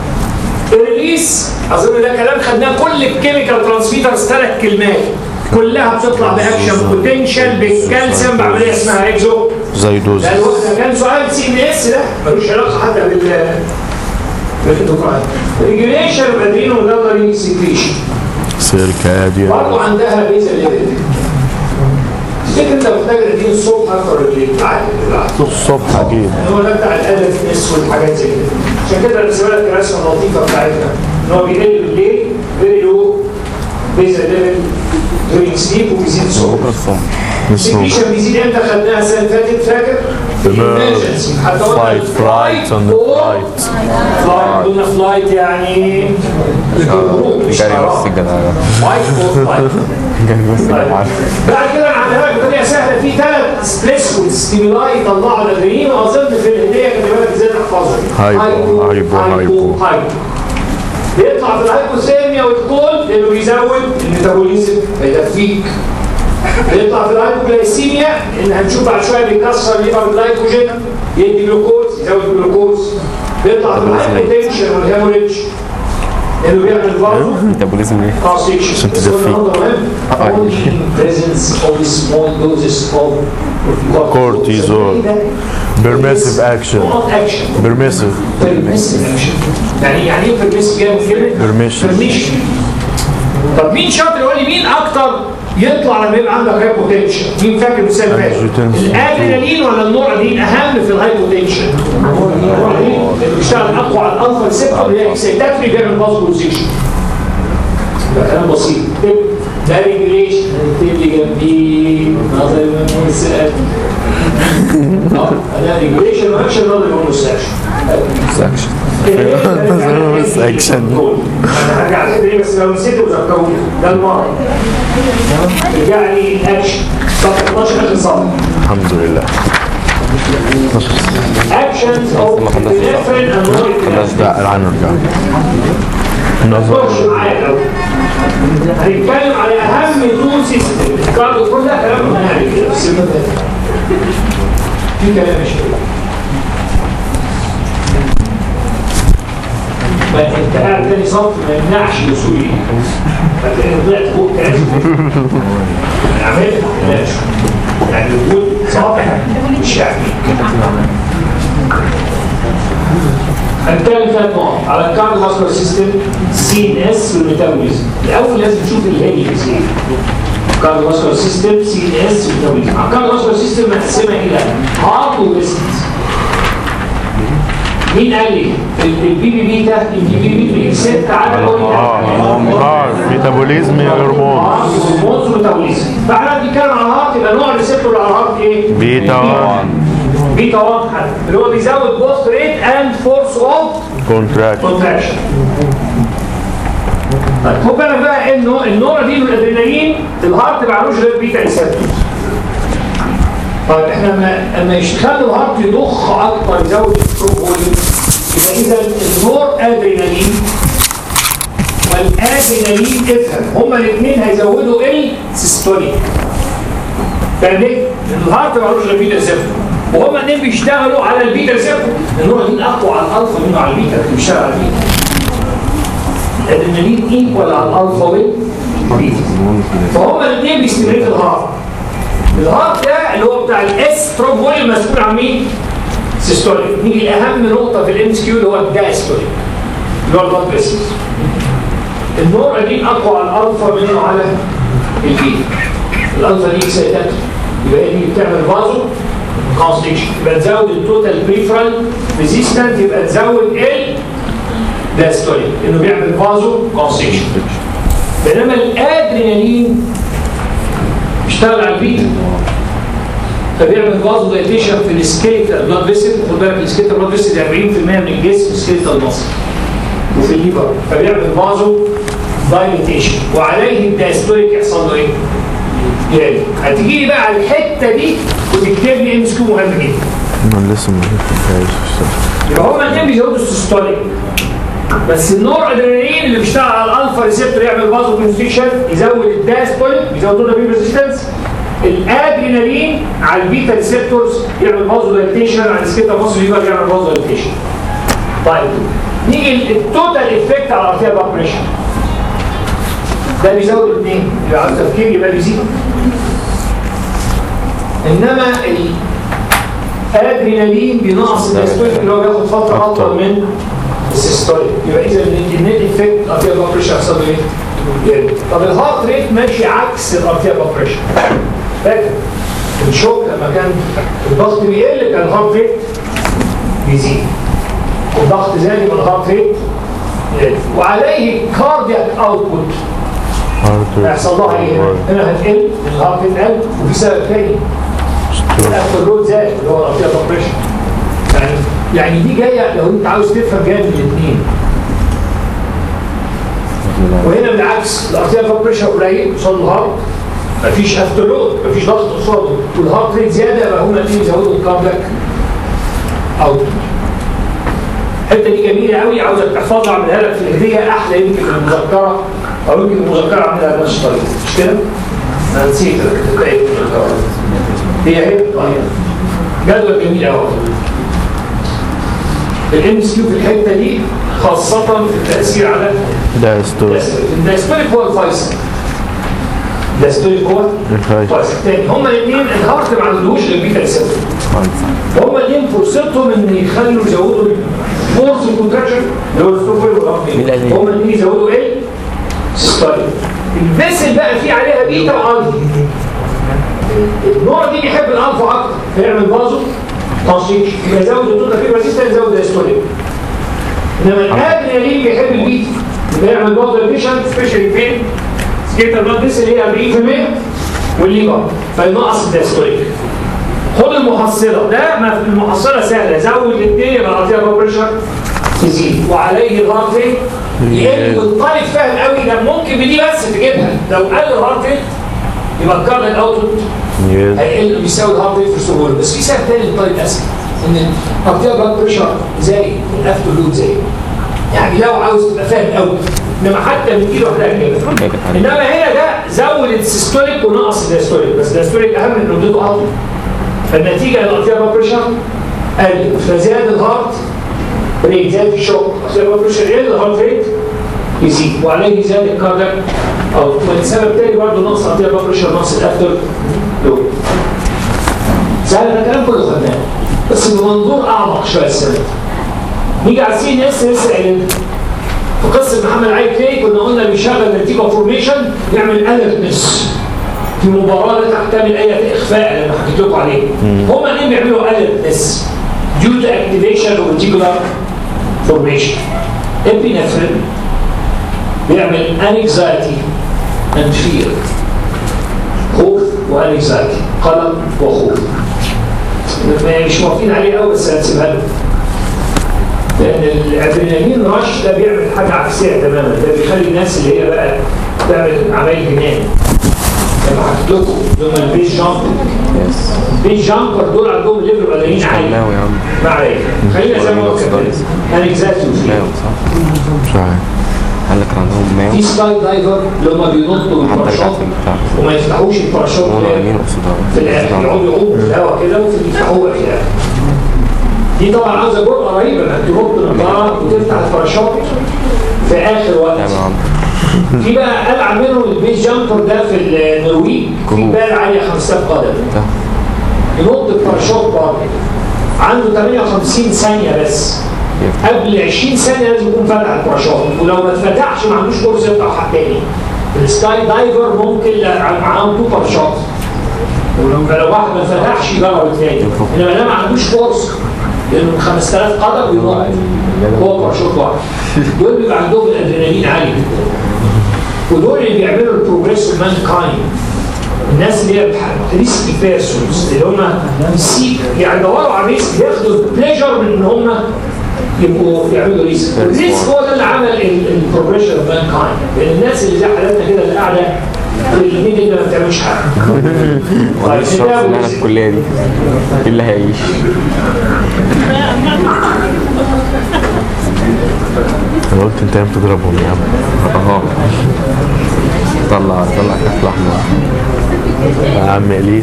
الريليس اظن ده كلام خدناه كل الكيميكال ترانسميترز ثلاث كلمات كلها بتطلع باكشن بوتنشال بالكالسيوم بعمليه اسمها اكزو زي دوز ده الوقت ده كان سؤال سي ام اس ده ملوش علاقه حتى بال بالدكتوراه ريجوليشن اوف ادرينو ميدالري سكريشن سيركاديا برضه عندها بيزا ليفل تفتكر انت محتاج ادرينو الصبح اكتر من الليل عادي بالعكس الصبح اكيد هو ده بتاع الالف اس والحاجات زي كده عشان كده رسمنا لك الرسمه اللطيفه بتاعتنا ان هو بيقل بالليل فيري لو بيزا ليفل دورينج سليب وبيزيد الصبح بكره الصبح نسمع السكريشن بيزيد امتى خدناها السنه اللي فاتت فاكر؟ في تمام. الامرجنسي حتى قلنا فايت فلايت اون or فلايت فلايت قلنا فلايت يعني الهروب مش جري بس طيران الجدع ده فايت اور فلايت جري بس الجدع عارف بعد كده انا عندها لك بطريقه سهله في ثلاث سبليسفول ستيمولاي يطلعوا الادرينالين واظن في الهديه كان بالك ازاي نحفظهم هايبو، هايبو، هايبو. هايبو بيطلع في الهايبوثيرميا والكول لانه بيزود الميتابوليزم هيدفيك بيطلع في الهايبوجلايسيميا ان هنشوف بعد شويه بيكسر ليفر الجلايكوجين يدي جلوكوز يزود الجلوكوز بيطلع في الهايبوتنشن والهيموريدج لانه بيعمل برضه ميتابوليزم ايه؟ عشان تدفيك. Only presence of small doses of Cortisol. Permissive action. Not action. بيرميسيف Permissive action. يعني يعني ايه permissive جاي من كلمة؟ Permission. Permission. طب مين شاطر يقول لي مين اكتر يطلع لما يبقى عندك هايبوتنشن؟ مين فاكر المثال اللي فات؟ Angiotensin. الادرينالين ولا النورادين اهم في الهايبوتنشن؟ النورادين اللي بيشتغل اقوى على الالفا ريسبتور اللي هي اكسيتاتري بيعمل فازولوزيشن ده كلام بسيط اكتب ده ريجوليشن هنكتب لي جنبيه نظري من المستشفى اه ده ريجوليشن واكشن نظري من المستشفى سكشن Section. انا هرجع الحته دي بس لو نسيته ذكروني ده المرض رجع لي اكشن صفحه 12 اخر صفحه الحمد لله actions of ما خلصنا. different and non لا العين نرجع خش معايا الاول هنتكلم على اهم تو سيستم كارد كل ده كلام منهج كده في السنة اللي فاتت. في كلام مش كده فانت قاعد تاني صف ما يمنعش الوصول ليه فتلاقي طلعت فوق كلام انا عملت ما تقلقش يعني وجود صافح مش يعني هنتكلم ثلاث نقط على الكارد ماسكر سيستم سي ان اس والميتابوليزم الاول لازم نشوف الهيليكس ايه الكارد ماسكر سيستم سي ان اس والميتابوليزم الكارد ماسكر سيستم مقسمه الى هارت وبيسكت مين قال لي البي بي بي ده البي بي بي بيكسبت على اه ميتابوليزم هرمون هرمونز وميتابوليزم فاحنا بنتكلم على الهارت يبقى نوع الريسبتور على الهارت ايه؟ بيتا 1 بيتا 1 حتى اللي هو بيزود بوست ريت اند فورس اوف كونتراكت كونتراكشن طيب خد بالك بقى انه النوع دي من الادرينالين الهارت ما معلوش غير بيتا ريسبتورز طيب احنا لما لما يخلوا الهارت يضخ اكتر يزود الستروك فوليوم يبقى اذا النور ادرينالين والادرينالين افهم هما الاثنين هيزودوا السيستوليك فاهم ليه؟ لان الهارت ما معلوش غير بيتا ريسبتور وهما الاثنين بيشتغلوا على البيتا ريسبتور النوع دي اقوى على الالفا منه على البيتا اللي بيشتغل على البيتا الادرينالين ايكوال على الالفا والبيتا فهما الاثنين بيستمروا الهارت الهارت ده اللي هو بتاع الاس ستروك فوليوم مسؤول عن مين؟ سيستوليك نيجي لاهم نقطه في الام اس كيو اللي هو الدايستوليك اللي هو البلاد بريشر النوع دي اقوى على الالفا منه على البيتا الالفا دي اكسايتات يبقى هي دي بتعمل فازو كونستريكشن يبقى تزود التوتال بريفرال ريزيستنت يبقى تزود ال دايستوليك انه بيعمل فازو كونستريكشن بينما الادرينالين بيشتغل على البيتا فبيعمل فازو دايتيشن في السكيلتال بلاد فيسل خد بالك السكيلتال بلاد فيسل 40% من الجسم سكيلتال مصر وفي الليفر فبيعمل فازو دايليتيشن وعليه الدايستوليك يحصل له ايه؟ يعني هتيجي لي بقى على الحته دي وتكتب لي ام اس كيو مهم جدا انا لسه ما فهمتهاش يبقى هما الاثنين بيزودوا السيستوليك بس النور ادرينالين اللي بيشتغل على الالفا ريسبتور يعمل فازو كونستريكشن يزود الداستوليك يزود البي ريزيستنس الادرينالين على البيتا ريسبتورز يعمل فازو دايليتيشن على السكيتا فازو ليفر يعمل فازو دايليتيشن طيب نيجي التوتال افكت على الارتيال بلاد بريشر ده بيزود الاثنين يبقى على التفكير يبقى بيزيد انما الادرينالين بينقص الدايستوليك اللي هو بياخد فتره اطول من السيستوليك يبقى اذا النت افكت ارتيال بلاد بريشر يحصل له ايه؟ يقل. طب الهارت ريت ماشي عكس الارتيال بلاد بريشر فاكر الشوك لما كان الضغط بيقل كان الهارت ريت بيزيد الضغط زاد يبقى الهارت ريت يقل وعليه كاردياك اوتبوت هيحصل لها ايه؟ هنا هتقل الهارت ريت قل وفي سبب تاني الافرود زاد اللي هو الارتيال بلاد بريشر يعني يعني دي جايه لو انت عاوز تفهم جايه من الاثنين وهنا بالعكس الارتيال بلاد بريشر قليل قصاد الهارت مفيش افترلود مفيش ضغط قصاده والهارت ريت زياده يبقى هما الاثنين يزودوا الكاردياك اوت الحته دي جميله قوي عاوزك تحفظها اعملها لك في الهديه احلى يمكن من المذكره او يمكن المذكره اعملها بنفس الطريقه مش كده؟ انا نسيت تلاقي المذكره هي هي طيب جدول جميل قوي الام اس كيو في الحته دي خاصه في التاثير على دايستوليك الدايستوليك هو الفيصل الدايستوليك هو الفيصل. الفيصل تاني هما الاثنين الهارت ما عندهوش غير بيتا ريسبتور هما الاثنين فرصتهم ان يخلوا يزودوا فورس كونتراكشن اللي هو الستوفر والهارت هما الاثنين يزودوا ايه؟ سيستوليك الفيسل بقى فيه عليها بيتا والفا النوع دي بيحب الالفا اكتر فيعمل فازو تنشيط يبقى يزود التوتا في ريزيستنس يزود الدايستوليك انما الادرينالين بيحب البيتا بيعمل بلاد دايليشن سبيشالي فين؟ سكيتال بلاد فيسل اللي هي 40% والليفر فينقص الدايستوليك خد المحصله ده ما في المحصله سهله زود الاثنين يبقى الارتيال بلاد بريشر تزيد وعليه الهارت ريت يقل والطالب فاهم قوي ده ممكن بدي بس تجيبها لو قل الهارت ريت يبقى الكاربون اوتبوت هيقل بيساوي الهارت ريت في السهوله بس في سبب تاني للطالب اسهل ان الارتيال بلاد بريشر زي الافتولود زي يعني لو عاوز تبقى فاهم قوي انما حتى من ايده واحده هتجيبها انما هنا ده زود السيستوليك ونقص الدايستوليك بس الدايستوليك اهم من ردته اعلى فالنتيجه الارتيال بلاد بريشر قل فزاد الهارت ريت زاد الشوك الارتيال بلاد بريشر يقل الهارت ريت يزيد وعليه زاد الكاردياك او سبب تاني برضه نقص الارتيال بلاد بريشر نقص الافتر لود سهل ده الكلام كله خدناه بس بمنظور اعمق شويه السنه نيجي على السي ان اس لسه قايلين في قصه محمد علي كلاي كنا قلنا بيشغل نتيجه فورميشن يعمل الرتنس في مباراه لا تحتمل اي اخفاء اللي انا حكيت لكم عليه هما الاثنين بيعملوا الرتنس due to activation of reticular formation epinephrine بيعمل anxiety and fear خوف وانكزايتي قلق وخوف مش موافقين عليه قوي بس هنسيبها لكم لان الادرينالين رش ده بيعمل حاجه عكسيه تماما ده بيخلي الناس اللي هي بقى تعمل عمليه جنان لما حكيت لكم اللي هم البيس جامبر البيس جامبر دول عندهم ليفل ادرينالين عالي ماوي يا عم ما عليك خلينا زي ما قلت كده انكزايتي وفير ماوي صح مش عارف قال لك كان عندهم ماوي في سكاي دايفر اللي هم بينطوا حتى بالباراشوت رجعت البتاع وما يفتحوش الباراشوت هو يمين وقصدها في الاخر يقعدوا يعوموا في الهواء كده وفي يفتحوها في الاخر دي طبعا عاوزه جرأه رهيبه انك تنط نطاعه وتفتح الباراشوت في اخر وقت يا عم في بقى العب منهم البيس جامبر ده في النرويج في بال عاليه 5000 قدم ده ينط الباراشوت بره عنده 58 ثانيه بس قبل 20 ثانيه لازم يكون فتح الباراشوت ولو ما اتفتحش ما عندوش فرصه يفتح حد تاني السكاي دايفر ممكن لا- معاهم تو باراشوت ولو لو واحد ما فتحش يجرب الثاني انما ده ما عندوش فرصه لانه من 5000 قدم وينط هو باراشوت واحد دول بيبقى عندهم الادرينالين عالي جدا ودول اللي بيعملوا البروجريس مان كايند الناس اللي هي ريسك بيرسونز اللي هم سيك يعني دوروا على الريسك بياخدوا بليجر من ان هم يبقوا يعملوا ريسك الريسك هو ده اللي عمل البروجريشن اوف مان كايند لان الناس اللي زي حالاتنا كده اللي قاعده الاثنين دول ما بتعملش حاجه والله الشخص اللي انا في الكليه دي ايه اللي هيعيش انا قلت انت ياما تضربهم يا عم اهو طلع طلع كف احمر يا عم اليس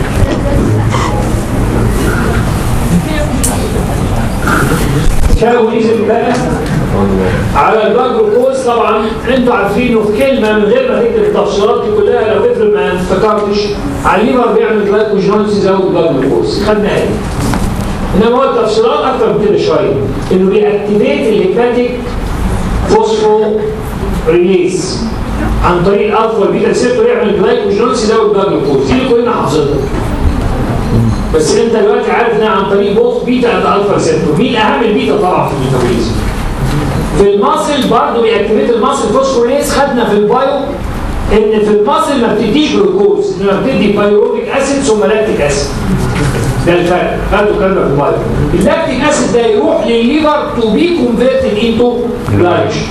شافوا نزل بقى على البلاد جلوكوز طبعا انتوا عارفينه في كلمه من غير ما تكتب التفصيلات دي كلها لو افرض ما افتكرتش على الليفر بيعمل جلايكوجينوز يزود البلاد جلوكوز خدناها دي انما هو التفصيلات اكتر من كده شويه انه بيأكتيفيت الهيباتيك فوسفو ريليز عن طريق الالفا والبيتا ريسبتور يعمل جلايكوجينوز يزود البلاد جلوكوز دي اللي كلنا حافظينها بس انت دلوقتي عارف انها عن طريق بوث بيتا اند الفا ريسبتور مين اهم البيتا طبعا في الميتابوليزم في الماسل برضه بيأكتيفيت الماسل فوسفوريز خدنا في البايو ان في الماسل ما بتديش جلوكوز انما بتدي بايروبيك اسيد ثم لاكتيك اسيد ده الفرق خدوا كلمه في البايو اللاكتيك اسيد ده يروح للليفر تو بي كونفيرتد انتو جلايكوجين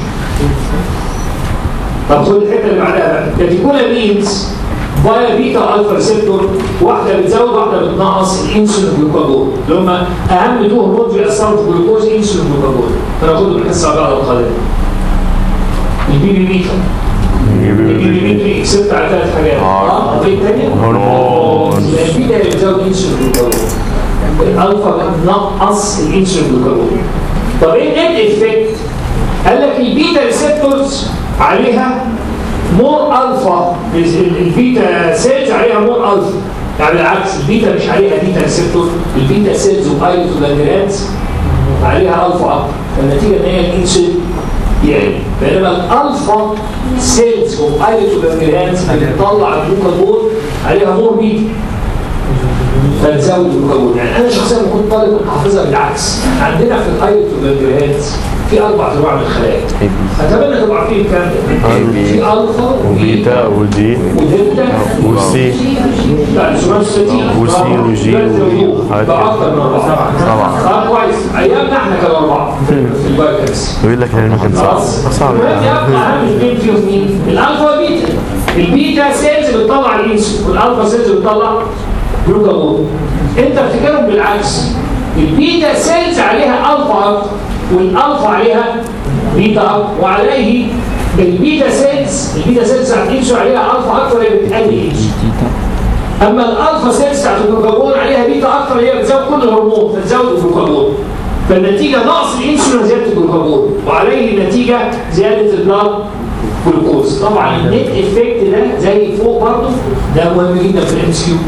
طب خد الحته اللي بعدها بقى كاتيكولا مينز فايا بيتا الفا ريسبتور واحده بتزود واحده بتنقص الانسولين والجلوكاجون اللي هم اهم تو هرمونات بيأثروا في الجلوكوز انسولين والجلوكاجون هناخدهم الحصه بعد القادمه البي بي بيتا البي بي بيتا اكسبت على ثلاث حاجات اه ايه الثانيه؟ هرمون البيتا اللي بتزود الانسولين والجلوكاجون الالفا بتنقص الانسولين والجلوكاجون طب ايه النت افكت؟ قال لك البيتا ريسبتورز عليها مور الفا البيتا سيلز عليها مور الفا يعني بالعكس البيتا مش عليها بيتا ريسبتور البيتا سيلز وايزوجانجرانز عليها الفا اكتر فالنتيجه ان هي الانسولين يعني بينما الالفا سيلز وايزوجانجرانز اللي بتطلع الجلوكاجون عليها مور بيتا فنزود الجلوكاجون يعني انا شخصيا لما كنت طالب كنت حافظها بالعكس عندنا في الايلوتوجلوكاجونات في اربع انواع من الخلايا اتمنى تبقوا عارفين الكلام ده في الفا وبيتا ودي ودلتا وسي لا السمات الستين وسي وجي وحاجات ده اكتر من اربعه طبعا. اه كويس ايامنا احنا كانوا اربعه في البايوكيمستري بيقول لك العلم كان صعب صعب دلوقتي يبقى اهم اثنين فيهم مين؟ الالفا والبيتا البيتا سيلز بتطلع الانسولين والالفا سيلز بتطلع جلوكاجون انت افتكرهم بالعكس البيتا سيلز عليها الفا اكتر والالفا عليها بيتا اكتر وعليه البيتا سيلز البيتا سيلز بتاعت الانسولين عليها الفا اكتر هي بتقلل الانسولين اما الالفا سيلز بتاعت الجلوكاجون عليها بيتا اكتر هي بتزود كل هرمون فتزود الجلوكاجون فالنتيجه نقص الانسولين زياده الجلوكاجون وعليه نتيجه زياده البلاد جلوكوز طبعا النت افكت ده زي فوق برضه ده مهم جدا في الام سي يو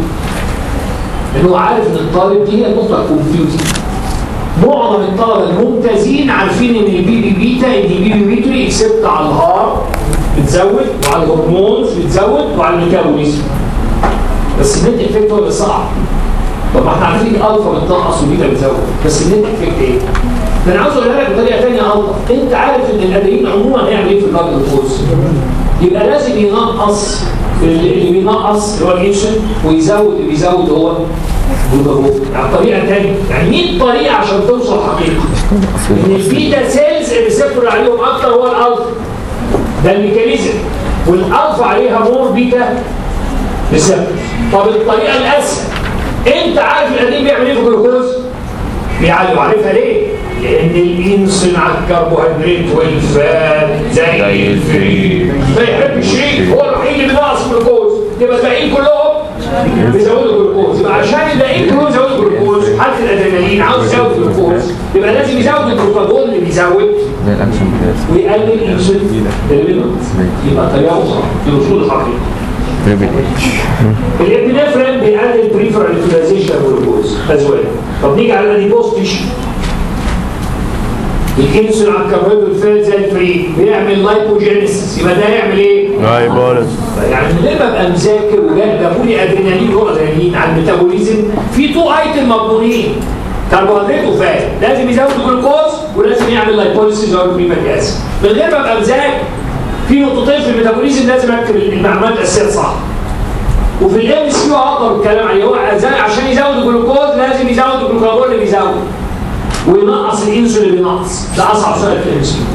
لان هو عارف ان الطالب دي هي نقطه كونفيوزنج معظم الطلبه الممتازين عارفين ان البي بي بيتا ان البي بي بيتا اكسبت على الهار بتزود وعلى الهرمونز بتزود وعلى الميتابوليزم بس النت افكت هو اللي صعب طب ما احنا عارفين الالفا بتنقص والبيتا بتزود بس النت افكت ايه؟ ده انا عاوز اقولها لك بطريقه ثانيه الطف انت عارف ان الادرينالين عموما هيعمل ايه في البلاد جلوكوز يبقى لازم ينقص اللي بينقص اللي هو الانسولين ويزود اللي بيزود هو الجلوكوز يعني طريقه ثانيه يعني 100 طريقه عشان توصل حقيقه ان البيتا سيلز الريسبتور اللي عليهم اكتر هو الالفا ده الميكانيزم والالفا عليها مور بيتا ريسبتور طب الطريقه الاسهل انت عارف القديم بيعمل ايه في الجلوكوز بيعلوا عارفها ليه لان الانسولين على الكربوهيدرات والفات زي الفري ما يحبش شيء هو الوحيد اللي بينقص الجلوكوز يبقى الباقيين كلهم بيزودوا الجلوكوز يبقى عشان الباقيين كلهم يزودوا الجلوكوز حاله الادرينالين عاوز يزود الجلوكوز يبقى لازم يزود الجلوكاجون اللي بيزود زي الاكشن كده ويقلل الانسولين اللي بينقص يبقى طريقه اخرى لوصول الحقيقه تريبل اتش الابنفرين بيقلل بريفرال يوتيلايزيشن جلوكوز از ويل طب نيجي على الاديبوز تيشو الانسولين على الكربوهيدرات والفات زي الفري بيعمل لايبوجينيسيس يبقى ده يعمل ايه؟ هاي بولس يعني من غير ما ابقى مذاكر وجايب لي ادرينالين وادرينالين على الميتابوليزم في تو ايتم مضمونين كربوهيدرات وفات لازم يزود الجلوكوز ولازم يعمل لايبوليسيس او بريمك اسيد من غير ما ابقى مذاكر في نقطتين في الميتابوليزم لازم اكتب المعلومات الاساسيه صح وفي الام اس كيو اقدر الكلام عليه هو عشان يزود الجلوكوز لازم يزود الجلوكاجون اللي بيزود وينقص الانسولين اللي بينقص ده اصعب سؤال في الام اس كيو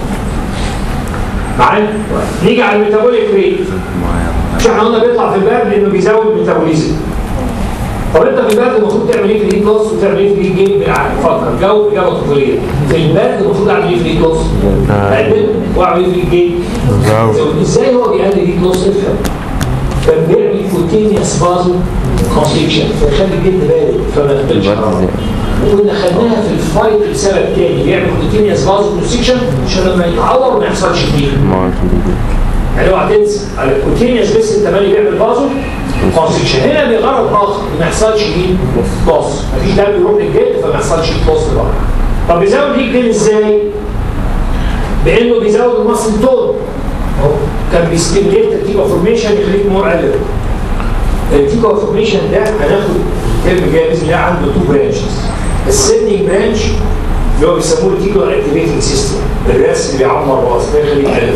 معايا نيجي على الميتابوليك ريت مش احنا قلنا بيطلع في الباب لانه بيزود الميتابوليزم طب انت في البرد المفروض تعمل ايه في الهيت لوس وتعمل ايه في الهيت جيم بالعقل فكر جو اجابه طفوليه في البرد المفروض اعمل ايه في الهيت لوس؟ اقلل واعمل ايه في الهيت جيم؟ ازاي هو بيقلل الهيت لوس افهم كان بيعمل كوتينيوس فازو كونستريكشن فيخلي الجلد بارد فما يقبلش حراره وكنا خدناها في الفايت لسبب تاني بيعمل كوتينيوس فازو كونستريكشن عشان لما يتعور ما يحصلش فيه يعني اوعى تنسى على الكوتينيوس بس انت مالي بيعمل فازو كونستريكشن هنا بغرض اخر ما يحصلش ايه لوس مفيش دم يروح للجلد فما يحصلش لوس لبره طب بيزود ليه الجلد ازاي؟ بانه بيزود المصل تون اهو كان بيستيميليت التيكا فورميشن يخليك مور الير التيكا فورميشن ده هناخد الترم الجاي باذن الله عنده تو برانشز السيدنينج برانش اللي هو بيسموه التيكا اكتيفيتنج سيستم الراس اللي بيعمر راس ده يخليك الير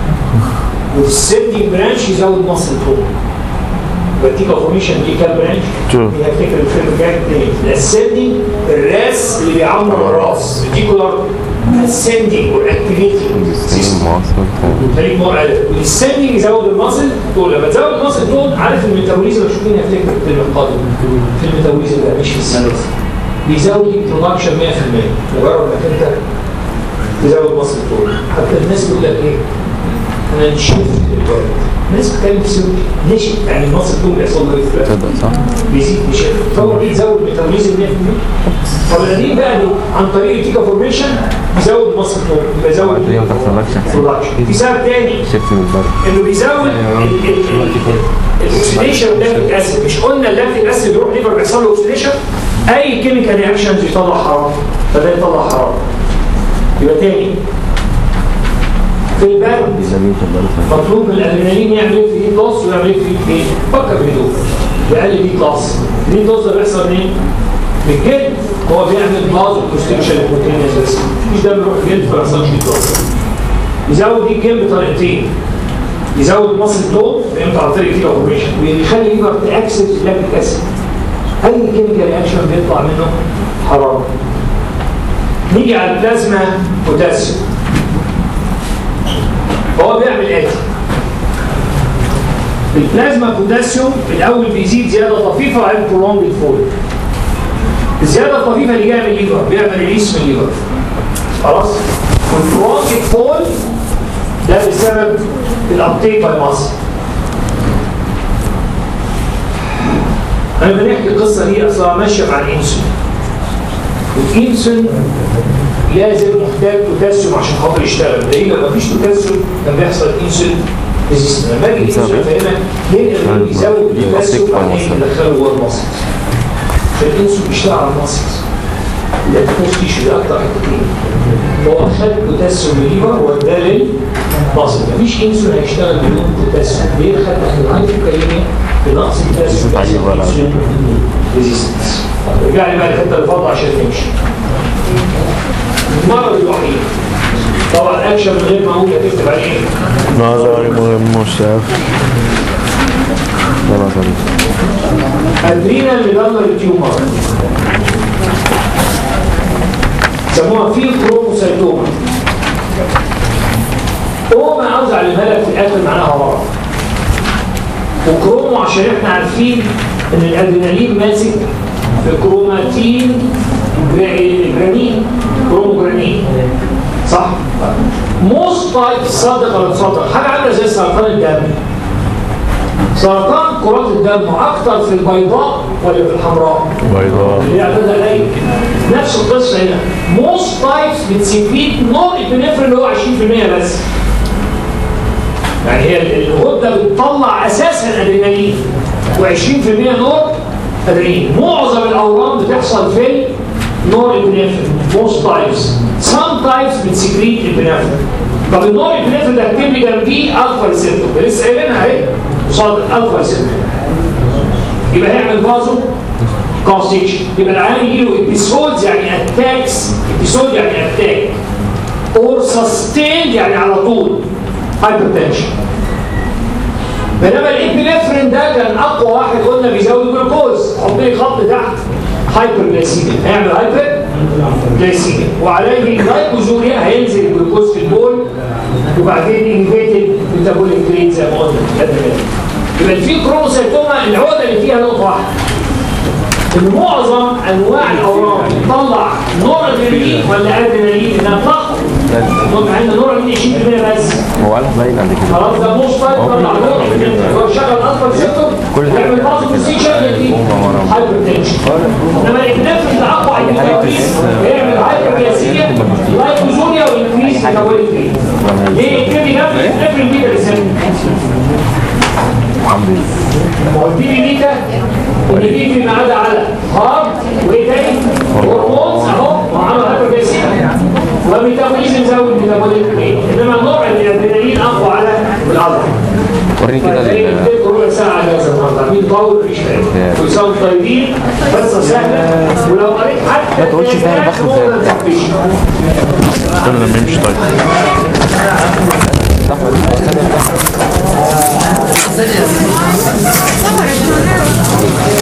والسيدنينج برانش يزود مصل تون التيكا فورميشن دي كام برانش؟ Two. هي فكره الفيلم الجاي اثنين الاسندنج الراس اللي بيعمر الراس التيكولار ascending or activating system خليك مور على السندنج يزود المصل طول لما تزود المصل طول عارف الميتابوليزم مش مين هتفكر في القادم في الميتابوليزم ده مش في السيلز بيزود البرودكشن 100% مجرد انك انت تزود مصل طول حتى الناس بيقول لك ايه انا نشوف البرد الناس بتتكلم في سيرك نشف يعني المصل طول بيحصل له ايه تصدق صح؟ بيزيد مش فهو ليه يزود ميتابوليزم 100% طب القديم بقى إنه عن طريق التيكا فورميشن بيزود مصر طول يبقى يزود هي ما تحصلكش برودكشن في سبب تاني شفت من البرد انه بيزود الاكسيديشن واللاكتيك اسيد مش قلنا اللاكتيك اسيد بيروح ليفر بيحصل له اوكسيديشن اي كيميكال رياكشنز يطلع حراره فده يطلع حراره يبقى تاني في البرد مطلوب من الادرينالين يعمل ايه في ايد لوس ويعمل ايه في ايد فكر بهدوء يقلل دي كلاس دي كلاس ده بيحصل منين؟ من الجلد هو بيعمل بلازو كونستريكشن للبروتينيز بس مفيش دم يروح الجلد فما يحصلش دي كلاس يزود دي الجلد بطريقتين يزود مصل تون فهمت على طريق فيه اوبريشن ويخلي الليفر تاكسد لاكتيك اسيد اي كيميكال رياكشن بيطلع منه حراره نيجي على البلازما بوتاسيوم هو بيعمل اتي البلازما بوتاسيوم الاول بيزيد زياده طفيفه وبعدين برولونج فول الزياده الطفيفه اللي جايه من الليفر بيعمل ريليس من الليفر خلاص والبرولونج فول ده بسبب الابتيك باي ماسل انا بنحكي القصه دي اصلا ماشيه مع الانسولين الانسولين لازم محتاج بوتاسيوم عشان خاطر يشتغل لان لو مفيش بوتاسيوم كان بيحصل انسولين ريزيستنس لما اجي الانسولين فاهمك ينقل يزود البوتاسيوم بعدين يدخله جوه المصل فالانسولين بيشتغل على المصل ده الفوز تيشو ده اكتر حتتين هو خد بوتاسيوم من الليفر واداه للمصل مفيش انسولين هيشتغل بدون بوتاسيوم ليه خد الهايبوكاليميا بنقص البوتاسيوم ريزيستنس رجع لي بقى الحته اللي فاضله عشان نمشي المرض الوحيد طبعا اكشن من غير ما اقول هتكتب عليه إيه؟ نظري مهم شاف ده نظري ادرينال ميدالر تيومر سموها في كروموسايتوما اوما عاوز اعلمها لك في الاخر معناها ورا وكرومو عشان احنا عارفين ان الادرينالين ماسك في كروماتين جرا- جرانين كرومو جرانين صح؟ موست تايب صدق ولا تصدق حاجه عامله زي سرطان الدم سرطان كرات الدم اكتر في البيضاء ولا في الحمراء؟ بيضاء اللي عددها قليل نفس القصه هنا موست تايبس بتسكريت نور ابنفرين اللي هو 20% بس يعني هي الغده بتطلع اساسا ادرينالين و20% نور ادرينالين معظم الاورام بتحصل في نور ابنفرين موست تايبس سام تايبس بتسكريت ابنفرين طب النور ابنفرين ده اكتب لي جنبيه الفا ريسبتور لسه قايلينها اهي قصاد الالفا ريسبتور يبقى هيعمل فازو كونستيكشن يبقى العيان يجي له ابيسودز يعني اتاكس ابيسود يعني اتاك اور سستيند يعني على طول هايبرتنشن بينما الابنفرين ده كان اقوى واحد قلنا بيزود الجلوكوز حط لي خط تحت هايبر جلايسيميا هيعمل هايبر جلايسيميا وعليه الجلايكوزوريا هينزل الجلوكوز في البول وبعدين انفيتد ميتابوليك ريت زي ما قلنا قبل كده. يبقى في كروموسيتوما العقده اللي فيها نقطه واحده ان معظم انواع الاورام بتطلع نور ادرينالين ولا ادرينالين انها تلخبط مع ان نور ادرينالين 20% بس هو قالها باين قبل كده خلاص ده مش طيب طلع نور ادرينالين هو شغل اصلا سيكتور يعمل باز بوزيشن يدي هايبر تنشن انما الابنفرين ده اقوى ادرينالين يعمل هايبر جلاسيميا لايكوزوريا وانكريس ميتابوليك ريت ليه الكبد ده الابنفرين دي ريسبتور الحمد لله هو البيبي ميتا والبيبي فيما عدا على هارت وايه تاني؟ هرمونز اهو وعمل هايبرجليسيميا وميتابوليزم زود ميتابوليك ريت انما نوع الادرينالين اقوى على العضله وريني كده زي ال- قلت لكم ربع ساعه اجازه النهارده مين طول مفيش كلام كل سنه وانتم طيبين قصه سهله ولو قريت حتى ما تقولش فيها بخ ممكن زي- تفكش. كل لما يمشي طيب